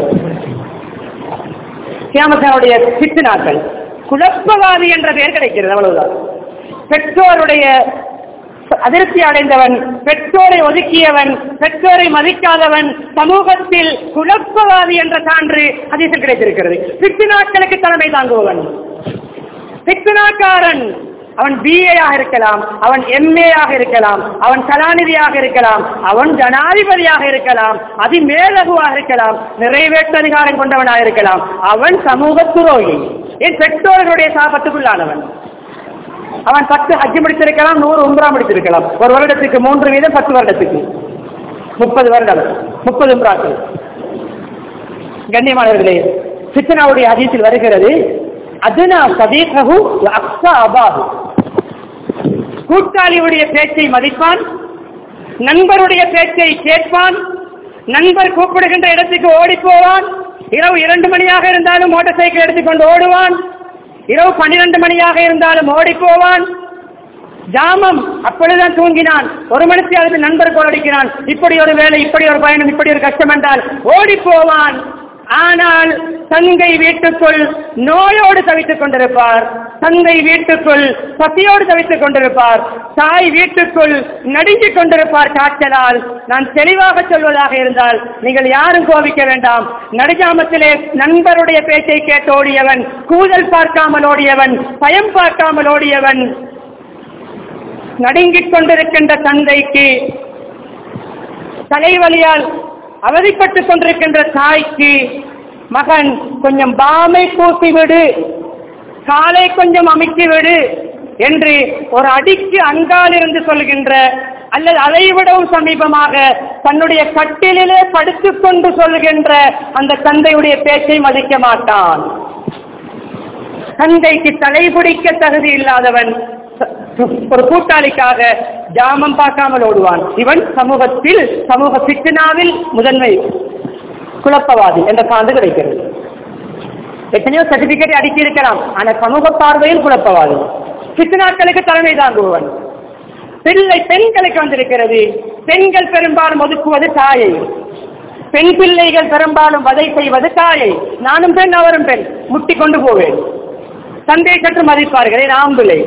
சியாமசனுடைய சித்து நாட்கள் குழப்பவாதி என்ற பெயர் கிடைக்கிறது அவ்வளவுதான் பெற்றோருடைய அதிருப்தி அடைந்தவன் பெற்றோரை ஒதுக்கியவன் பெற்றோரை மதிக்காதவன் சமூகத்தில் குழப்பவாதி என்ற சான்று அதிசல் கிடைத்திருக்கிறது சித்து நாட்களுக்கு தலைமை தாங்குபவன் சித்தனாக்காரன் அவன் பிஏ ஆக இருக்கலாம் அவன் எம்ஏ ஆக இருக்கலாம் அவன் கலாநிதியாக இருக்கலாம் அவன் ஜனாதிபதியாக இருக்கலாம் அதிமேலகுவாக இருக்கலாம் நிறைவேற்று அதிகாரம் கொண்டவனாக இருக்கலாம் அவன் சமூக துரோகி என் பெற்றோர்களுடைய சாபத்துக்குள்ளானவன் அவன் பத்து ஹஜ்ஜி முடித்திருக்கலாம் நூறு உம்ரா முடித்திருக்கலாம் ஒரு வருடத்துக்கு மூன்று வீதம் பத்து வருடத்துக்கு முப்பது வருடம் முப்பது உம்ராக்கள் கண்ணியமானவர்களே சித்தனாவுடைய அதிகத்தில் வருகிறது அதுனா சதீககு அக்ஸா அபாகு கூட்டாளியுடைய பேச்சை மதிப்பான் நண்பருடைய பேச்சை கேட்பான் நண்பர் கூப்பிடுகின்ற இடத்துக்கு ஓடி போவான் இரவு இரண்டு மணியாக இருந்தாலும் மோட்டார் சைக்கிள் எடுத்துக்கொண்டு ஓடுவான் இரவு பன்னிரண்டு மணியாக இருந்தாலும் ஓடி போவான் ஜாமம் அப்பொழுதுதான் தூங்கினான் ஒரு மணிக்கு அதுக்கு நண்பர் கோல் அடிக்கிறான் இப்படி ஒரு வேலை இப்படி ஒரு பயணம் இப்படி ஒரு கஷ்டம் என்றால் ஓடி போவான் ஆனால் தங்கை வீட்டுக்குள் நோயோடு தவித்துக் கொண்டிருப்பார் தங்கை வீட்டுக்குள் பசியோடு தவித்துக் கொண்டிருப்பார் தாய் வீட்டுக்குள் நடுங்கிக் கொண்டிருப்பார் காய்ச்சலால் நான் தெளிவாக சொல்வதாக இருந்தால் நீங்கள் யாரும் கோபிக்க வேண்டாம் நடுஜாமத்திலே நண்பருடைய பேச்சை கேட்டு ஓடியவன் கூதல் பார்க்காமல் ஓடியவன் பயம் பார்க்காமல் ஓடியவன் நடுங்கிக் கொண்டிருக்கின்ற தந்தைக்கு தலைவலியால் அவதிப்பட்டுக் கொண்டிருக்கின்ற தாய்க்கு மகன் கொஞ்சம் பாமை பூசி விடு காலை கொஞ்சம் அமைத்து விடு என்று ஒரு அடிக்கு அங்காலிருந்து சொல்கின்ற அல்லது அதை விடவும் சமீபமாக தன்னுடைய கட்டிலே படுத்துக் கொண்டு சொல்கின்ற அந்த தந்தையுடைய பேச்சை மதிக்க மாட்டான் தந்தைக்கு தலைபிடிக்க தகுதி இல்லாதவன் ஒரு கூட்டாளிக்காக ஜாமம் பார்க்காமல் ஓடுவான் இவன் சமூகத்தில் சமூக சித்தனாவில் முதன்மை குழப்பவாதி என்ற சான்று கிடைக்கிறது எத்தனையோ சர்டிபிகேட் அடுக்கி இருக்கலாம் ஆனா சமூக பார்வையில் குழப்பவாதி சித்தனாக்களுக்கு தலைமை தாங்குபவன் பிள்ளை பெண்களுக்கு வந்திருக்கிறது பெண்கள் பெரும்பாலும் ஒதுக்குவது தாயை பெண் பிள்ளைகள் பெரும்பாலும் வதை செய்வது தாயை நானும் பெண் அவரும் பெண் முட்டி கொண்டு போவேன் தந்தை சற்று மதிப்பார்களே நாம் பிள்ளை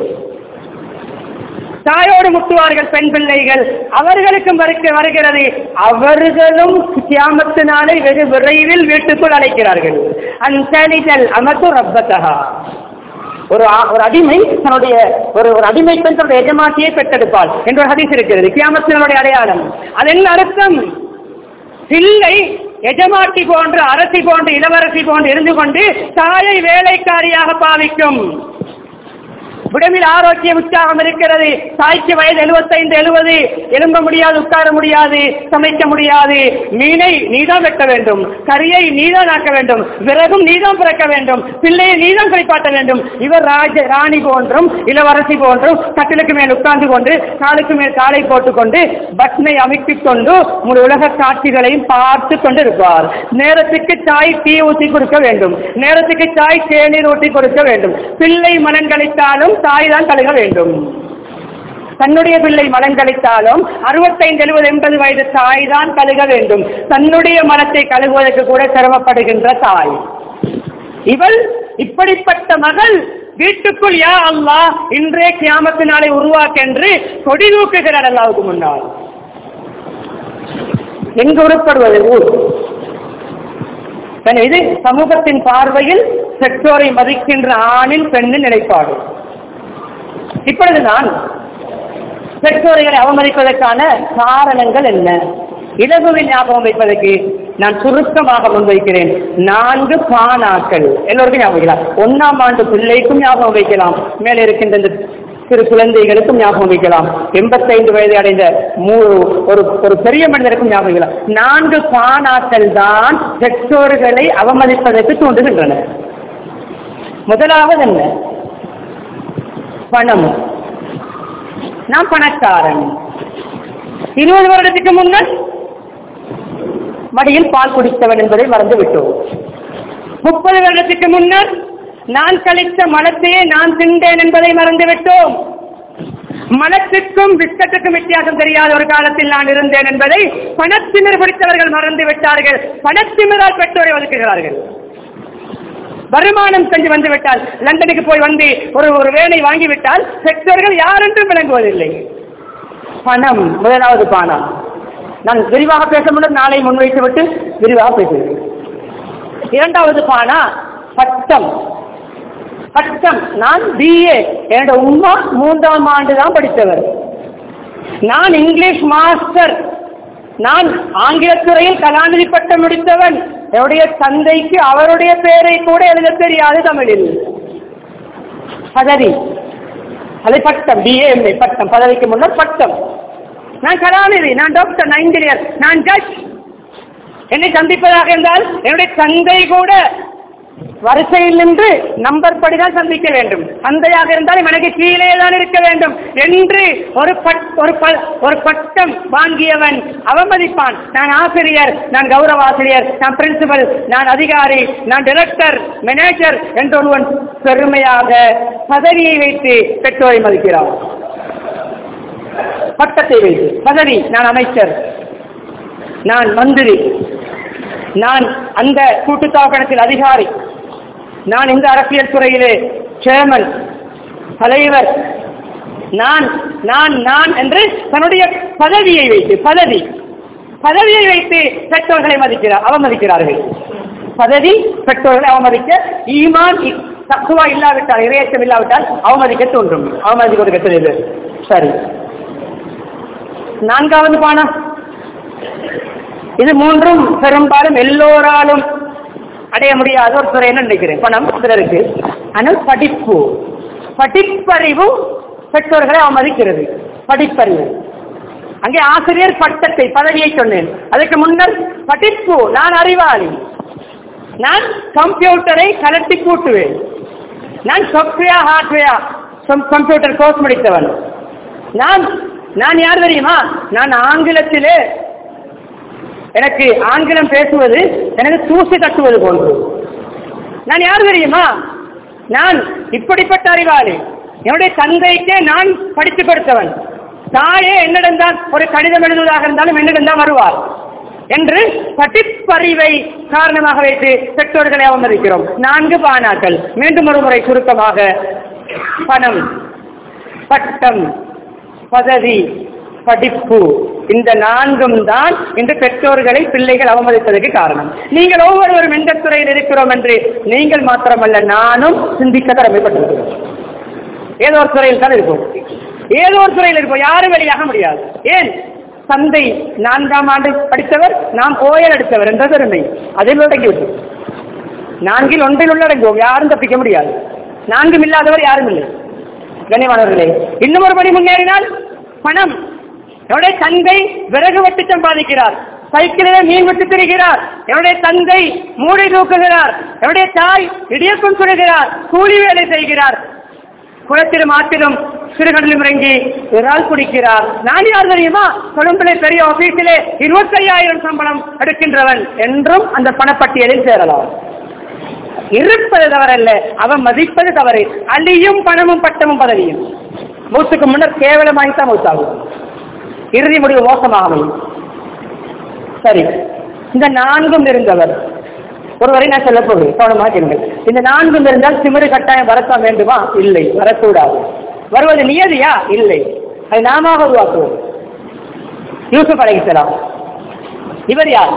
தாயோடு முட்டுவார்கள் பெண் பிள்ளைகள் அவர்களுக்கும் வருக வருகிறது அவர்களும் கியாமத்தினாலே வெகு விரைவில் வீட்டுக்குள் அழைக்கிறார்கள் அந்தனிதல் அமத்து ரப்பத்தகா ஒரு ஆ- ஒரு அடிமை தன்னுடைய ஒரு ஒரு அடிமை பெண் தன்னுடைய எஜமாட்டியை பெற்றெடுப்பாள் என்ற ஒரு ஹதீஸ் இருக்கிறது கியாமத்தினுடைய அடையாளம் அது என்ன அர்த்தம் பிள்ளை எஜமாட்டி போன்று அரசி போன்று இளவரசி போன்று இருந்து கொண்டு தாயை வேலைக்காரியாக பாவிக்கும் உடம்பில் ஆரோக்கியம் உற்சாகம் இருக்கிறது தாய்க்கு வயது எழுபத்தைந்து எழுபது எழும்ப முடியாது உட்கார முடியாது சமைக்க முடியாது மீனை நீதான் வெட்ட வேண்டும் கறியை நீதான் ஆக்க வேண்டும் விறகும் நீதான் பிறக்க வேண்டும் பிள்ளையை நீதான் குளிப்பாட்ட வேண்டும் இவர் ராஜ ராணி போன்றும் இளவரசி போன்றும் கட்டிலுக்கு மேல் உட்கார்ந்து கொண்டு காலுக்கு மேல் காலை போட்டுக்கொண்டு பட்னை அமைத்துக் கொண்டு முழு உலக காட்சிகளையும் பார்த்து கொண்டு இருப்பார் நேரத்துக்கு தாய் தீ ஊற்றி கொடுக்க வேண்டும் நேரத்துக்கு தாய் தேநீர் ஊற்றி கொடுக்க வேண்டும் பிள்ளை மனம் கழித்தாலும் தாய் தான் கழுக வேண்டும் தன்னுடைய பிள்ளை மனம் கழித்தாலும் அறுபத்தைந்து எழுபது எண்பது வயது தாய் தான் கழுக வேண்டும் தன்னுடைய மனத்தை கழுகுவதற்கு கூட சிரமப்படுகின்ற தாய் இவள் இப்படிப்பட்ட மகள் வீட்டுக்குள் யா அல்லாஹ் இன்றே கியாமத்து நாளை உருவாக்கென்று கொடி தூக்குகிறார் அல்லாவுக்கு முன்னால் எங்கு உருப்படுவது ஊர் எனவே இது சமூகத்தின் பார்வையில் பெற்றோரை மதிக்கின்ற ஆணின் பெண்ணின் நிலைப்பாடு இப்பொழுது நான் பெற்றோர்களை அவமதிப்பதற்கான காரணங்கள் என்ன இலகுவில் ஞாபகம் வைப்பதற்கு நான் சுருக்கமாக முன்வைக்கிறேன் நான்கு பானாக்கள் எல்லோருக்கும் ஞாபகம் வைக்கலாம் ஒன்னாம் ஆண்டு பிள்ளைக்கும் ஞாபகம் வைக்கலாம் மேலே இருக்கின்ற இந்த சிறு குழந்தைகளுக்கும் ஞாபகம் வைக்கலாம் எண்பத்தைந்து வயது அடைந்த மூ- ஒரு ஒரு பெரிய மனிதருக்கும் ஞாபகம் வைக்கலாம் நான்கு பானாக்கள் தான் பெற்றோர்களை அவமதிப்பதற்கு தூண்டுகின்றன முதலாவது என்ன பணம் நான் பணக்காரன் இருபது வருடத்துக்கு முன்னர் மடியில் பால் குடித்தவன் என்பதை மறந்து விட்டோம் முப்பது வருடத்துக்கு முன்னர் நான் கழித்த மலத்தையே நான் தின்றேன் என்பதை மறந்துவிட்டோம் மனத்துக்கும் பிஸ்கட்டுக்கும் வித்தியாசம் தெரியாத ஒரு காலத்தில் நான் இருந்தேன் என்பதை பணத்திமிர் பிடித்தவர்கள் மறந்து விட்டார்கள் பணத்திமிரால் பெற்றோரை ஒதுக்குகிறார்கள் வருமானம் செஞ்சு வந்து விட்டால் லண்டனுக்கு போய் வந்து ஒரு ஒரு வேலை வாங்கிவிட்டால் பெற்றோர்கள் யாரென்றும் விளங்குவதில்லை பணம் முதலாவது பணம் நான் விரிவாக பேச முடியும் நாளை முன்வைத்து விட்டு விரிவாக பேசுகிறேன் இரண்டாவது பானா பட்டம் பட்டம் நான் பிஏ என்னோட உமா மூன்றாம் ஆண்டு தான் படித்தவர் நான் இங்கிலீஷ் மாஸ்டர் நான் ஆங்கிலத்துறையில் கலாநிதி பட்டம் முடித்தவன் என்னுடைய தந்தைக்கு அவருடைய பெயரை கூட எழுத தெரியாது தமிழில் பதவி அதை பட்டம் பிஏ எம்ஏ பட்டம் பதவிக்கு முன்னர் பட்டம் நான் கலாநிதி நான் டாக்டர் நான் இன்ஜினியர் நான் ஜட்ஜ் என்னை சந்திப்பதாக இருந்தால் என்னுடைய தந்தை கூட வரிசையில் நின்று நம்பர் படிதான் சந்திக்க வேண்டும் தந்தையாக இருந்தால் எனக்கு கீழே தான் இருக்க வேண்டும் என்று ஒரு பட் ஒரு ப- ஒரு பட்டம் வாங்கியவன் அவமதிப்பான் நான் ஆசிரியர் நான் கௌரவ ஆசிரியர் நான் பிரின்சிபல் நான் அதிகாரி நான் டைரக்டர் மேனேஜர் என்று ஒருவன் பெருமையாக பதவியை வைத்து பெற்றோரை மதிக்கிறான் பட்டத்தை வைத்து பதவி நான் அமைச்சர் நான் மந்திரி நான் அந்த கூட்டுத்தாபனத்தில் அதிகாரி நான் இந்த அரசியல் துறையிலே சேர்மன் தலைவர் நான் நான் நான் என்று தன்னுடைய பதவியை வைத்து பதவி பதவியை வைத்து பெற்றோர்களை மதிக்கிறார் அவமதிக்கிறார்கள் பதவி பெற்றோர்களை அவமதிக்க ஈமான் இ- தக்குவா இல்லாவிட்டால் இரையச்சம் இல்லாவிட்டால் அவமதிக்க தோன்றும் அவமதிக்க ஒரு கட்டளை சரி நான்காவது பானம் இது மூன்றும் பெரும்பாலும் எல்லோராலும் அடைய முடியாத ஒரு துறைன்னு நினைக்கிறேன் பணம் சிலருக்கு ஆனால் படிப்பு படிப்பறிவு பெற்றோர்களை அவமதிக்கிறது படிப்பறிவு அங்கே ஆசிரியர் பட்டத்தை பதவியை சொன்னேன் அதுக்கு முன்னர் படிப்பு நான் அறிவாளி நான் கம்ப்யூட்டரை கலட்டி கூட்டுவேன் நான் சாஃப்ட்வேர் ஹார்ட்வேர் கம்ப்யூட்டர் கோர்ஸ் முடித்தவன் நான் நான் யார் தெரியுமா நான் ஆங்கிலத்திலே எனக்கு ஆங்கிலம் பேசுவது எனக்கு தூசி தட்டுவது போன்று நான் யார் தெரியுமா நான் இப்படிப்பட்ட அறிவாளி என்னுடைய தந்தைக்கே நான் படித்து கொடுத்தவன் தாயே என்னிடம் தான் ஒரு கடிதம் எழுதுவதாக இருந்தாலும் என்னிடம் தான் வருவார் என்று படிப்பறிவை காரணமாக வைத்து பெற்றோர்களை அவமதிக்கிறோம் நான்கு பானாக்கள் மீண்டும் ஒரு முறை சுருக்கமாக பணம் பட்டம் பதவி படிப்பு இந்த நான்கும் தான் இன்று பெற்றோர்களை பிள்ளைகள் அவமதிப்பதற்கு காரணம் நீங்கள் ஒவ்வொருவரும் எந்த துறையில் இருக்கிறோம் என்று நீங்கள் மாத்திரமல்ல நானும் சிந்திக்க கடமைப்பட்டிருக்கிறோம் ஏதோ ஒரு துறையில் தான் இருப்போம் ஏதோ ஒரு துறையில் இருப்போம் யாரும் வெளியாக முடியாது ஏன் தந்தை நான்காம் ஆண்டு படித்தவர் நாம் ஓயல் எடுத்தவர் என்ற பெருமை அதில் உள்ளடங்கிவிட்டோம் நான்கில் ஒன்றில் உள்ளடங்குவோம் யாரும் தப்பிக்க முடியாது நான்கும் இல்லாதவர் யாரும் இல்லை கண்ணியமானவர்களே இன்னும் ஒரு படி முன்னேறினால் பணம் என்னுடைய தந்தை விறகு வெட்டி சம்பாதிக்கிறார் சைக்கிளிலே மீன் விட்டு திரிகிறார் என்னுடைய தந்தை மூளை தூக்குகிறார் என்னுடைய தாய் இடியப்பம் சுடுகிறார் கூலி வேலை செய்கிறார் குளத்திலும் ஆற்றிலும் சிறுகடலும் இறங்கி இறால் குடிக்கிறார் நான் யார் தெரியுமா கொழும்பிலே பெரிய ஆபீஸிலே இருபத்தையாயிரம் சம்பளம் எடுக்கின்றவன் என்றும் அந்த பணப்பட்டியலில் சேரலாம் இருப்பது தவறல்ல அவன் மதிப்பது தவறு அழியும் பணமும் பட்டமும் பதவியும் மூத்துக்கு முன்னர் கேவலமாகித்தான் மூத்தாகும் இறுதி முடிவு மோசமாக அமையும் சரி இந்த நான்கும் இருந்தவர் ஒருவரை நான் சொல்ல போகிறேன் கவனமாக கேளுங்கள் இந்த நான்கும் இருந்தால் திமிரு கட்டாயம் வரத்தான் வேண்டுமா இல்லை வரக்கூடாது வருவது நியதியா இல்லை அதை நாம உருவாக்குவோம் யூசுப் அலைக்கலாம் இவர் யார்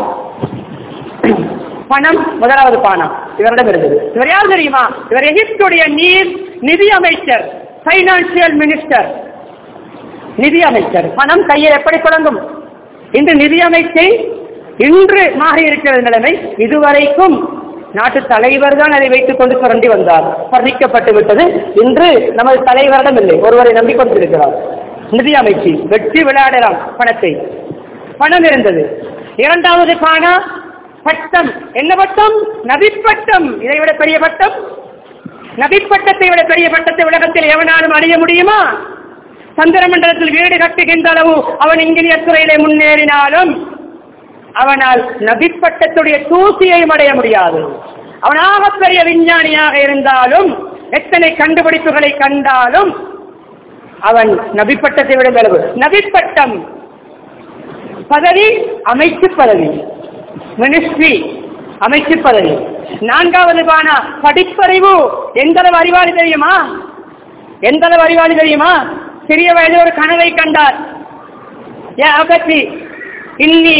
பணம் முதலாவது பானம் இவரிடம் இருந்தது இவர் யார் தெரியுமா இவர் எகிப்துடைய நீர் நிதி அமைச்சர் பைனான்சியல் மினிஸ்டர் நிதி அமைச்சர் பணம் கையில் எப்படி தொடங்கும் இன்று நிதி அமைச்சை இன்று மாறி இருக்கிற நிலைமை இதுவரைக்கும் நாட்டு தலைவர் தான் அதை வைத்துக் கொண்டு சுரண்டி வந்தார் பறிக்கப்பட்டு விட்டது இன்று நமது தலைவரிடம் இல்லை ஒருவரை நம்பிக்கொண்டிருக்கிறார் நிதி அமைச்சு வெற்றி விளையாடலாம் பணத்தை பணம் இருந்தது இரண்டாவது பானா பட்டம் என்ன பட்டம் நபிப்பட்டம் இதை விட பெரிய பட்டம் நபிப்பட்டத்தை விட பெரிய பட்டத்தை உலகத்தில் எவனாலும் அடைய முடியுமா சந்திர மண்டலத்தில் வீடு கட்டுகின்ற அளவு அவன் இன்ஜினியர் துறையிலே முன்னேறினாலும் அவனால் நபிப்பட்டத்துடைய தூசியையும் அடைய முடியாது அவனாக பெரிய விஞ்ஞானியாக இருந்தாலும் எத்தனை கண்டுபிடிப்புகளை கண்டாலும் அவன் நபிப்பட்டத்தை விட மேலவு நபிப்பட்டம் பதவி அமைச்சு பதவி மினிஸ்ட்ரி அமைச்சு பதவி நான்காவது பானா படிப்பறிவு எந்த அளவு அறிவாளி தெரியுமா எந்த அளவு அறிவாளி தெரியுமா சிறிய வயதில் ஒரு கனவை கண்டார் யா அகத்தி இன்னி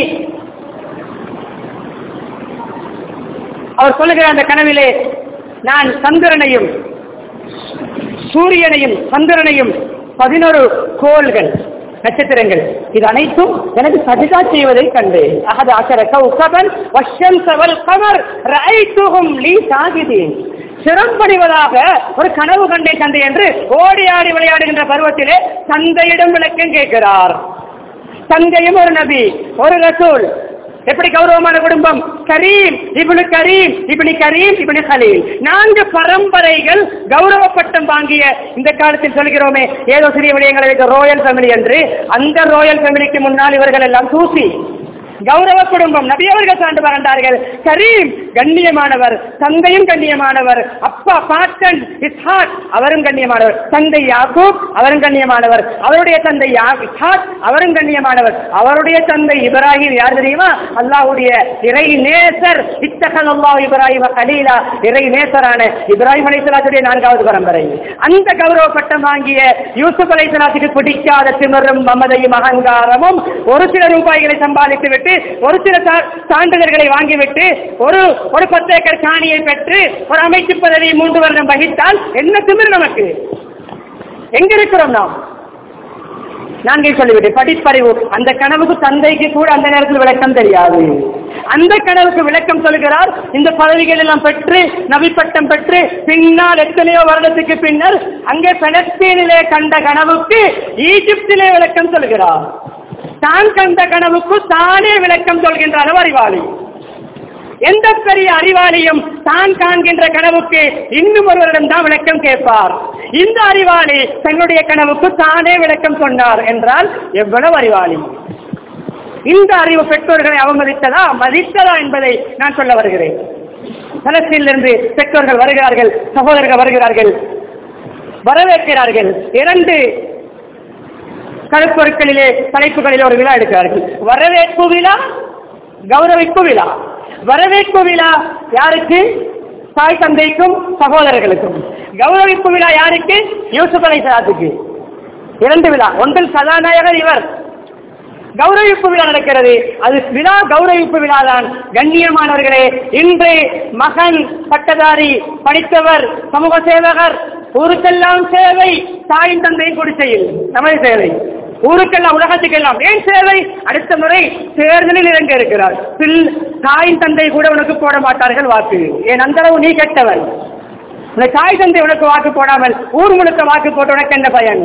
அவர் சொல்லுகிற அந்த கனவிலே நான் சந்திரனையும் சூரியனையும் சந்திரனையும் பதினொரு கோள்கள் நட்சத்திரங்கள் இது அனைத்தும் எனக்கு சஜிதா செய்வதை கண்டு அகது அக்கர கௌகபன் வஷம் சவல் கமர் ரைத்துகும் லீ சாகிதீன் சிறப்பணிவதாக ஒரு கனவு கண்டே தந்தை என்று ஓடி ஆடி விளையாடுகின்ற பருவத்திலே தந்தையிடம் விளக்கம் கேட்கிறார் தந்தையும் ஒரு நபி ஒரு ரசூல் எப்படி கௌரவமான குடும்பம் கரீம் இப்னு கரீம் இப்னு கரீம் இப்னு கலீல் நான்கு பரம்பரைகள் கௌரவ பட்டம் வாங்கிய இந்த காலத்தில் சொல்கிறோமே ஏதோ சிறிய விடயங்களை வைத்த ரோயல் ஃபேமிலி என்று அந்த ரோயல் ஃபேமிலிக்கு முன்னால் இவர்கள் எல்லாம் தூசி கௌரவ குடும்பம் நபி அவர்கள் சான்று பகண்டார்கள் கரீம் கண்ணியமானவர் தந்தையும் கண்ணியமானவர் அப்பா பாட்டன் இஸ்ஹாக் அவரும் கண்ணியமானவர் தந்தை யாக்கூப் அவரும் கண்ணியமானவர் அவருடைய தந்தை யா- இஸ்ஹாக் அவரும் கண்ணியமானவர் அவருடைய தந்தை இப்ராஹிம் யார் தெரியுமா அல்லாஹ்வுடைய இறை நேசர் இத்தகல் அல்லாஹ் இப்ராஹிம் கலீலா இறை நேசரான இப்ராஹிம் அலைஹிஸ்ஸலாத்துடைய நான்காவது பரம்பரை அந்த கௌரவ பட்டம் வாங்கிய யூசுப் அலைஹிஸ்ஸலாத்துக்கு பிடிக்காத திமிரும் மமதையும் அகங்காரமும் ஒரு சில ரூபாய்களை சம்பாதித்து விட்டு ஒரு சில சா- சான்றிதழ்களை வாங்கிவிட்டு ஒரு ஒரு பத்து ஏக்கர் காணியை பெற்று ஒரு அமைச்சு பதவியை மூன்று வருடம் வகித்தால் என்ன திமிர் நமக்கு எங்க இருக்கிறோம் நாம் நான்கே சொல்லிவிட்டு படிப்பறிவு அந்த கனவுக்கு தந்தைக்கு கூட அந்த நேரத்தில் விளக்கம் தெரியாது அந்த கனவுக்கு விளக்கம் சொல்கிறார் இந்த பதவிகள் எல்லாம் பெற்று நபி பட்டம் பெற்று பின்னால் எத்தனையோ வருடத்துக்கு பின்னர் அங்கே பலஸ்தீனிலே கண்ட கனவுக்கு ஈஜிப்திலே விளக்கம் சொல்கிறார் தான் கண்ட கனவுக்கு தானே விளக்கம் சொல்கின்ற அளவு அறிவாளி எந்த பெரிய அறிவாளியும் தான் காண்கின்ற கனவுக்கு இன்னும் ஒருவரிடம் தான் விளக்கம் கேட்பார் இந்த அறிவாளி தன்னுடைய கனவுக்கு தானே விளக்கம் சொன்னார் என்றால் எவ்வளவு அறிவாளி இந்த அறிவு பெற்றோர்களை அவமதித்ததா மதித்ததா என்பதை நான் சொல்ல வருகிறேன் பலஸ்தீனிலிருந்து பெற்றோர்கள் வருகிறார்கள் சகோதரர்கள் வருகிறார்கள் வரவேற்கிறார்கள் இரண்டு கருப்பொருட்களிலே தலைப்புகளிலே ஒரு விழா எடுக்கிறார்கள் வரவேற்பு விழா கௌரவிப்பு விழா வரவேற்பு விழா யாருக்கு தாய் தந்தைக்கும் சகோதரர்களுக்கும் கௌரவிப்பு விழா யாருக்கு யூசுப் அலைசலாத்துக்கு இரண்டு விழா ஒன்றில் கதாநாயகர் இவர் கௌரவிப்பு விழா நடக்கிறது அது விழா கௌரவிப்பு விழா தான் கண்ணியமானவர்களே இன்று மகன் பட்டதாரி படித்தவர் சமூக சேவகர் ஊருக்கெல்லாம் சேவை தாயின் தந்தையின் குடிசையில் நமது சேவை ஊருக்கெல்லாம் உலகத்துக்கெல்லாம் ஏன் சேவை அடுத்த முறை தேர்தலில் இறங்க இருக்கிறார் பில் தாயின் தந்தை கூட உனக்கு போட மாட்டார்கள் வாக்கு ஏன் அந்த அளவு நீ கெட்டவன் உனக்கு தாய் தந்தை உனக்கு வாக்கு போடாமல் ஊர் முழுக்க வாக்கு போட்டு உனக்கு என்ன பயன்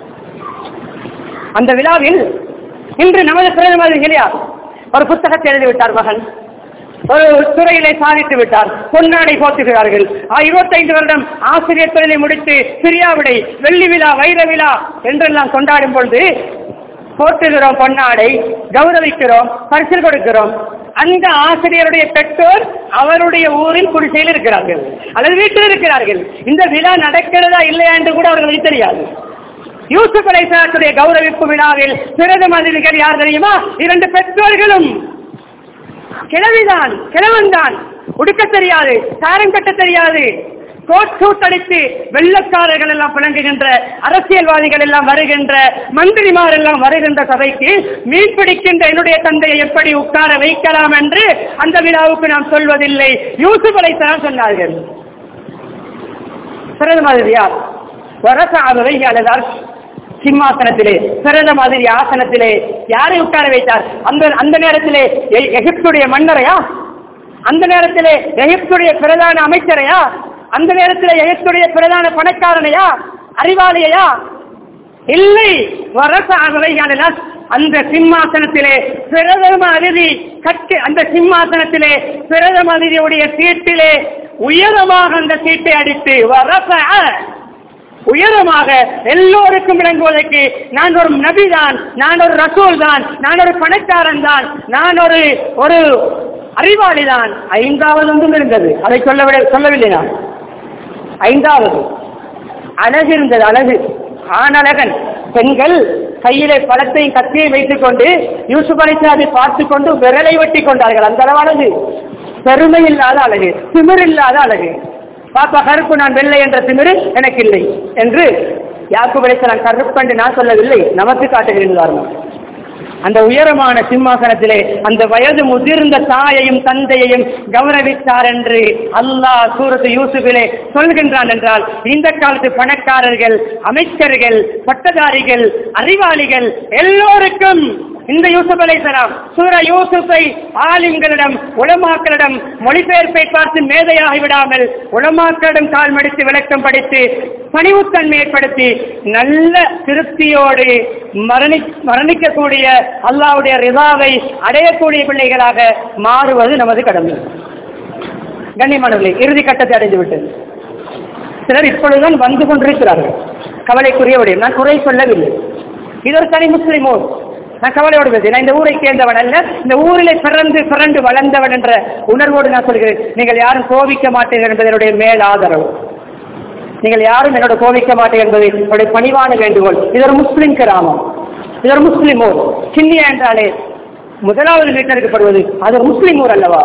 அந்த விழாவில் இன்று நமது பிரதமர் யார் ஒரு புத்தகத்தை எழுதிவிட்டார் மகன் ஒரு துறையிலே சாதித்து விட்டார் பொன்னாடை போத்துகிறார்கள் ஆ, 25 வருடம் ஆசிரியர் தொழிலை முடித்து பிரியாவிடை வெள்ளி விழா வைர விழா என்றெல்லாம் கொண்டாடும் பொழுது போட்டுகிறோம் பொன்னாடை கௌரவிக்கிறோம் பரிசில் கொடுக்கிறோம் அந்த ஆசிரியருடைய பெற்றோர் அவருடைய ஊரில் குடிசையில் இருக்கிறார்கள் அல்லது வீட்டில் இருக்கிறார்கள் இந்த விழா நடக்கிறதா இல்லையா என்று கூட அவர்களுக்கு தெரியாது யூசுப் அலைசாத்துடைய கௌரவிப்பு விழாவில் பிரதம அதிதிகள் யார் தெரியுமா இரண்டு பெற்றோர்களும் கிழவிதான் கிழவன்தான் உடுக்க தெரியாது சாரம் கட்ட தெரியாது கோட் சூட் அடித்து வெள்ளக்காரர்கள் எல்லாம் பிணங்குகின்ற அரசியல்வாதிகள் எல்லாம் வருகின்ற மந்திரிமார் எல்லாம் வருகின்ற சபைக்கு மீன் பிடிக்கின்ற என்னுடைய தந்தையை எப்படி உட்கார வைக்கலாம் என்று அந்த விழாவுக்கு நாம் சொல்வதில்லை யூசுப் அலைசலாம் சொன்னார்கள் பிரதமர் யார் வரச அவரை அழுதார் சிம்மாசனத்திலே பிறந்த மாதிரி ஆசனத்திலே யாரை உட்கார வைத்தார் அந்த அந்த நேரத்திலே எ- எகிப்துடைய மன்னரையா அந்த நேரத்திலே எகிப்துடைய பிரதான அமைச்சரையா அந்த நேரத்திலே எகிப்துடைய பிரதான பணக்காரனையா அறிவாளியையா இல்லை வரச அவையாளர் அந்த சிம்மாசனத்திலே பிரதம அதிதி கட்டு அந்த சிம்மாசனத்திலே பிரதம அதிதியுடைய சீட்டிலே உயரமாக அந்த சீட்டை அடித்து வரச உயரமாக எல்லோருக்கும் விளங்குவதற்கு நான் ஒரு நபிதான் நான் ஒரு ரசூல் தான் நான் ஒரு பணக்காரன் தான் நான் ஒரு ஒரு அறிவாளிதான் ஐந்தாவது ஒன்றும் இருந்தது அதை சொல்லவில்லை சொல்லவில்லை நான் ஐந்தாவது அழகு இருந்தது அழகு ஆணழகன் பெண்கள் கையிலே பழத்தையும் கத்தியை வைத்துக் கொண்டு யூசுப் அலிசாதை பார்த்து கொண்டு விரலை வெட்டி கொண்டார்கள் அந்த அளவு அழகு பெருமை இல்லாத அழகு திமிர் இல்லாத அழகு பாப்பா கருப்பு நான் வெள்ளை என்ற திமிரு எனக்கு இல்லை என்று யாக்கு நான் கருப்பு என்று நான் சொல்லவில்லை நமக்கு காட்டுகிறேன் உதாரணம் அந்த உயரமான சிம்மாசனத்திலே அந்த வயது முதிர்ந்த தாயையும் தந்தையையும் கௌரவித்தார் என்று அல்லாஹ் சூரத்து யூசுஃபிலே சொல்கின்றான் என்றால் இந்த காலத்து பணக்காரர்கள் அமைச்சர்கள் பட்டதாரிகள் அறிவாளிகள் எல்லோருக்கும் இந்த யூசுப் அலைசலாம் சூர யூசுஃபை ஆலிம்களிடம் உலமாக்களிடம் மொழிபெயர்ப்பை பார்த்து மேதையாகி விடாமல் உலமாக்களிடம் கால் மடித்து விளக்கம் படித்து பணிவுத்தன்மை ஏற்படுத்தி நல்ல திருப்தியோடு மரணி மரணிக்கக்கூடிய அல்லாவுடைய ரிதாவை அடையக்கூடிய பிள்ளைகளாக மாறுவது நமது கடமை கண்ணியமானவர்களே இறுதி கட்டத்தை அடைந்து விட்டது சிலர் இப்பொழுதுதான் வந்து கொண்டிருக்கிறார்கள் கவலைக்குரிய விடயம் நான் குறை சொல்லவில்லை இது ஒரு தனி முஸ்லிமோ நான் கவலையோடு பேசுகிறேன் நான் இந்த ஊரை சேர்ந்தவன் அல்ல இந்த ஊரிலே பிறந்து பிறந்து வளர்ந்தவன் என்ற உணர்வோடு நான் சொல்கிறேன் நீங்கள் யாரும் கோபிக்க மாட்டீர்கள் என்பது என்னுடைய மேல் ஆதரவு நீங்கள் யாரும் என்னோட கோபிக்க மாட்டீர்கள் என்பது என்னுடைய பணிவான வேண்டுகோள் இது ஒரு முஸ்லிம் கிராமம் இது ஒரு முஸ்லிம் ஊர் சின்னியா என்றாலே முதலாவது மீட்டெடுக்கப்படுவது அது ஒரு முஸ்லிம் ஊர் அல்லவா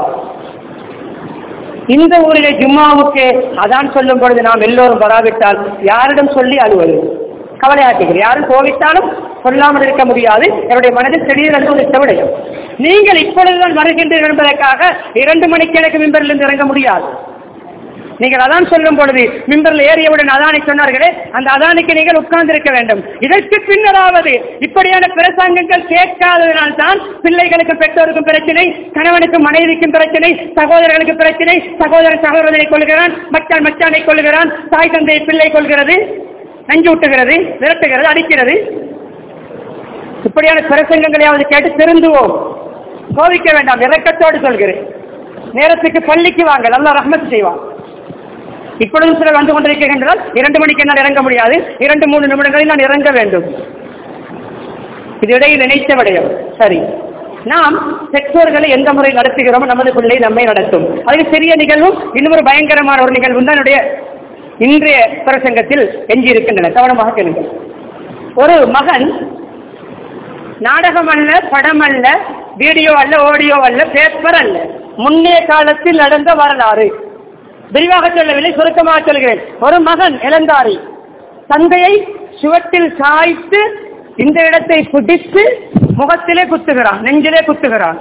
இந்த ஊரிலே ஜும்மாவுக்கு அதான் சொல்லும் பொழுது நாம் எல்லோரும் வராவிட்டால் யாரிடம் சொல்லி அழுவது கவலையாட்டுகிறேன் யாரும் கோவித்தாலும் சொல்லாமல் இருக்க முடியாது என்னுடைய மனதில் திடீரென்று ஒரு விடையும் நீங்கள் இப்பொழுதுதான் வருகின்றீர்கள் என்பதற்காக இரண்டு மணிக்கு எனக்கு மிம்பரிலிருந்து இறங்க முடியாது நீங்கள் அதான் சொல்லும் பொழுது மிம்பரில் ஏறியவுடன் அதானை சொன்னார்களே அந்த அதானுக்கு நீங்கள் உட்கார்ந்து இருக்க வேண்டும் இதற்கு பின்னராவது இப்படியான பிரசங்கங்கள் கேட்காததனால் தான் பிள்ளைகளுக்கு பெற்றோருக்கும் பிரச்சனை கணவனுக்கும் மனைவிக்கும் பிரச்சனை சகோதரர்களுக்கு பிரச்சனை சகோதரன் சகோதரனை கொள்கிறான் மச்சான் மச்சானை கொள்கிறான் தாய் தந்தையை பிள்ளை கொள்கிறது நஞ்சு விட்டுகிறது விரட்டுகிறது அடிக்கிறது இப்படியான பிரசங்கங்களையாவது கேட்டு திருந்துவோம் கோவிக்க வேண்டாம் இறக்கத்தோடு சொல்கிறேன் நேரத்துக்கு பள்ளிக்கு வாங்க நல்லா ரஹ்மத் செய்வான் இப்பொழுதும் சிலர் வந்து கொண்டிருக்கின்றால் இரண்டு மணிக்கு என்னால் இறங்க முடியாது இரண்டு மூணு நிமிடங்களில் நான் இறங்க வேண்டும் இது இடையில் நினைத்த விடயம் சரி நாம் பெற்றோர்களை எந்த முறை நடத்துகிறோமோ நமது பிள்ளை நம்மை நடத்தும் அது சிறிய நிகழ்வும் இன்னொரு பயங்கரமான ஒரு நிகழ்வு தான் என்னுடைய இன்றைய பிரசங்கத்தில் எஞ்சி இருக்கின்றன கவனமாக கேளுங்கள் ஒரு மகன் நாடகம் அல்ல படம் அல்ல வீடியோ அல்ல ஆடியோ அல்ல பேப்பர் அல்ல முன்னைய காலத்தில் நடந்த வரலாறு விரிவாக சொல்லவில்லை சுருக்கமாக சொல்கிறேன் ஒரு மகன் இளந்தாரி தந்தையை சுவத்தில் சாய்த்து இந்த இடத்தை பிடித்து முகத்திலே குத்துகிறான் நெஞ்சிலே குத்துகிறான்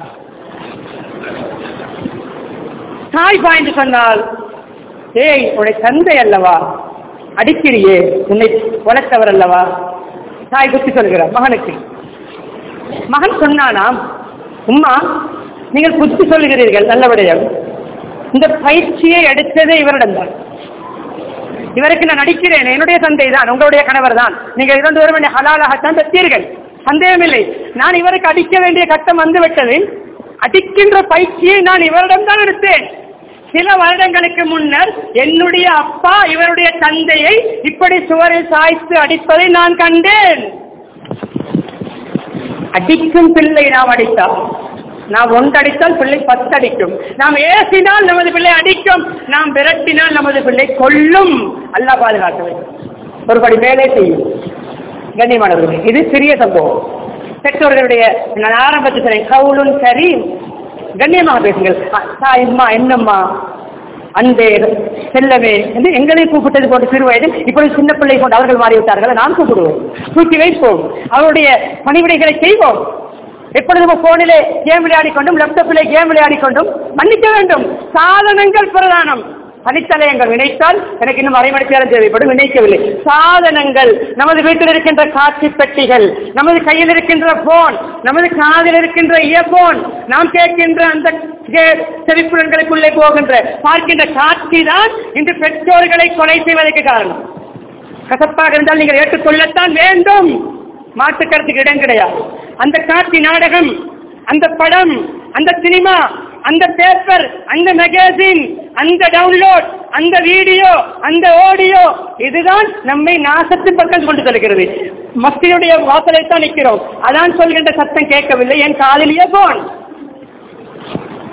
தாய் பாய்ந்து சொன்னால் ஏய் உடைய தந்தை அல்லவா அடிக்கிறியே உன்னை வளர்த்தவர் அல்லவா தாய் குத்தி சொல்கிறார் மகனுக்கு மகன் சொன்னானாம் உம்மா நீங்கள் குத்தி சொல்லுகிறீர்கள் நல்ல விடயம் இந்த பயிற்சியை எடுத்ததே இவரிடம் தான் இவருக்கு நான் நடிக்கிறேன் என்னுடைய தந்தை தான் உங்களுடைய கணவர் தான் நீங்கள் இரண்டு பேரும் என்னை ஹலாலாகத்தான் பெற்றீர்கள் சந்தேகமில்லை நான் இவருக்கு அடிக்க வேண்டிய கட்டம் வந்து விட்டது அடிக்கின்ற பயிற்சியை நான் இவரிடம் தான் எடுத்தேன் சில வருடங்களுக்கு முன்னர் என்னுடைய அப்பா இவருடைய தந்தையை இப்படி சுவரில் சாய்த்து அடிப்பதை நான் கண்டேன் அடிக்கும் பிள்ளை நாம் அடித்தால் நாம் ஒன்றடித்தால் பிள்ளை பத்தடிக்கும் நாம் ஏசினால் நமது பிள்ளை அடிக்கும் நாம் விரட்டினால் நமது பிள்ளை கொல்லும் அல்லா பாதுகாக்க வேண்டும் ஒருபடி மேலே செய்யும் கண்ணியமானவர்களே இது சிறிய சம்பவம் பெற்றோர்களுடைய நான் ஆரம்பத்தில் சொன்னேன் கவுலும் சரி கண்ணியமாக பேசுங்கள் தாயம்மா என்னம்மா அன்பே செல்லவே என்று எங்களை கூப்பிட்டது போட்டு சிறு வயதில் இப்பொழுது சின்ன பிள்ளை போட்டு அவர்கள் மாறிவிட்டார்கள் நாம் கூப்பிடுவோம் தூக்கி வைப்போம் அவருடைய பணிவிடைகளை செய்வோம் எப்பொழுதும் போனிலே கேம் விளையாடி கொண்டும் லேப்டாப்பிலே கேம் விளையாடி கொண்டும் மன்னிக்க வேண்டும் சாதனங்கள் பிரதானம் பணித்தலையங்கள் நினைத்தால் எனக்கு இன்னும் அரை மணி நேரம் தேவைப்படும் நினைக்கவில்லை சாதனங்கள் நமது வீட்டில் இருக்கின்ற காட்சி பெட்டிகள் நமது கையில் இருக்கின்ற போன் நமது காதில் இருக்கின்ற இயர்போன் நாம் கேட்கின்ற அந்த செவிப்புலன்களுக்குள்ளே போகின்ற பார்க்கின்ற காட்சி தான் இன்று பெற்றோர்களை கொலை செய்வதற்கு காரணம் கசப்பாக இருந்தால் நீங்கள் ஏற்றுக்கொள்ளத்தான் வேண்டும் மாற்றுக்கருத்துக்கு இடம் கிடையாது அந்த காட்சி நாடகம் அந்த படம் அந்த சினிமா அந்த பேப்பர் அந்த மேகசின் அந்த டவுன்லோட் அந்த வீடியோ அந்த ஆடியோ இதுதான் நம்மை நாசத்தின் பக்கம் கொண்டு செல்கிறது மக்களுடைய வாசலை தான் நிற்கிறோம் அதான் சொல்கின்ற சத்தம் கேட்கவில்லை என் காதலிய போன்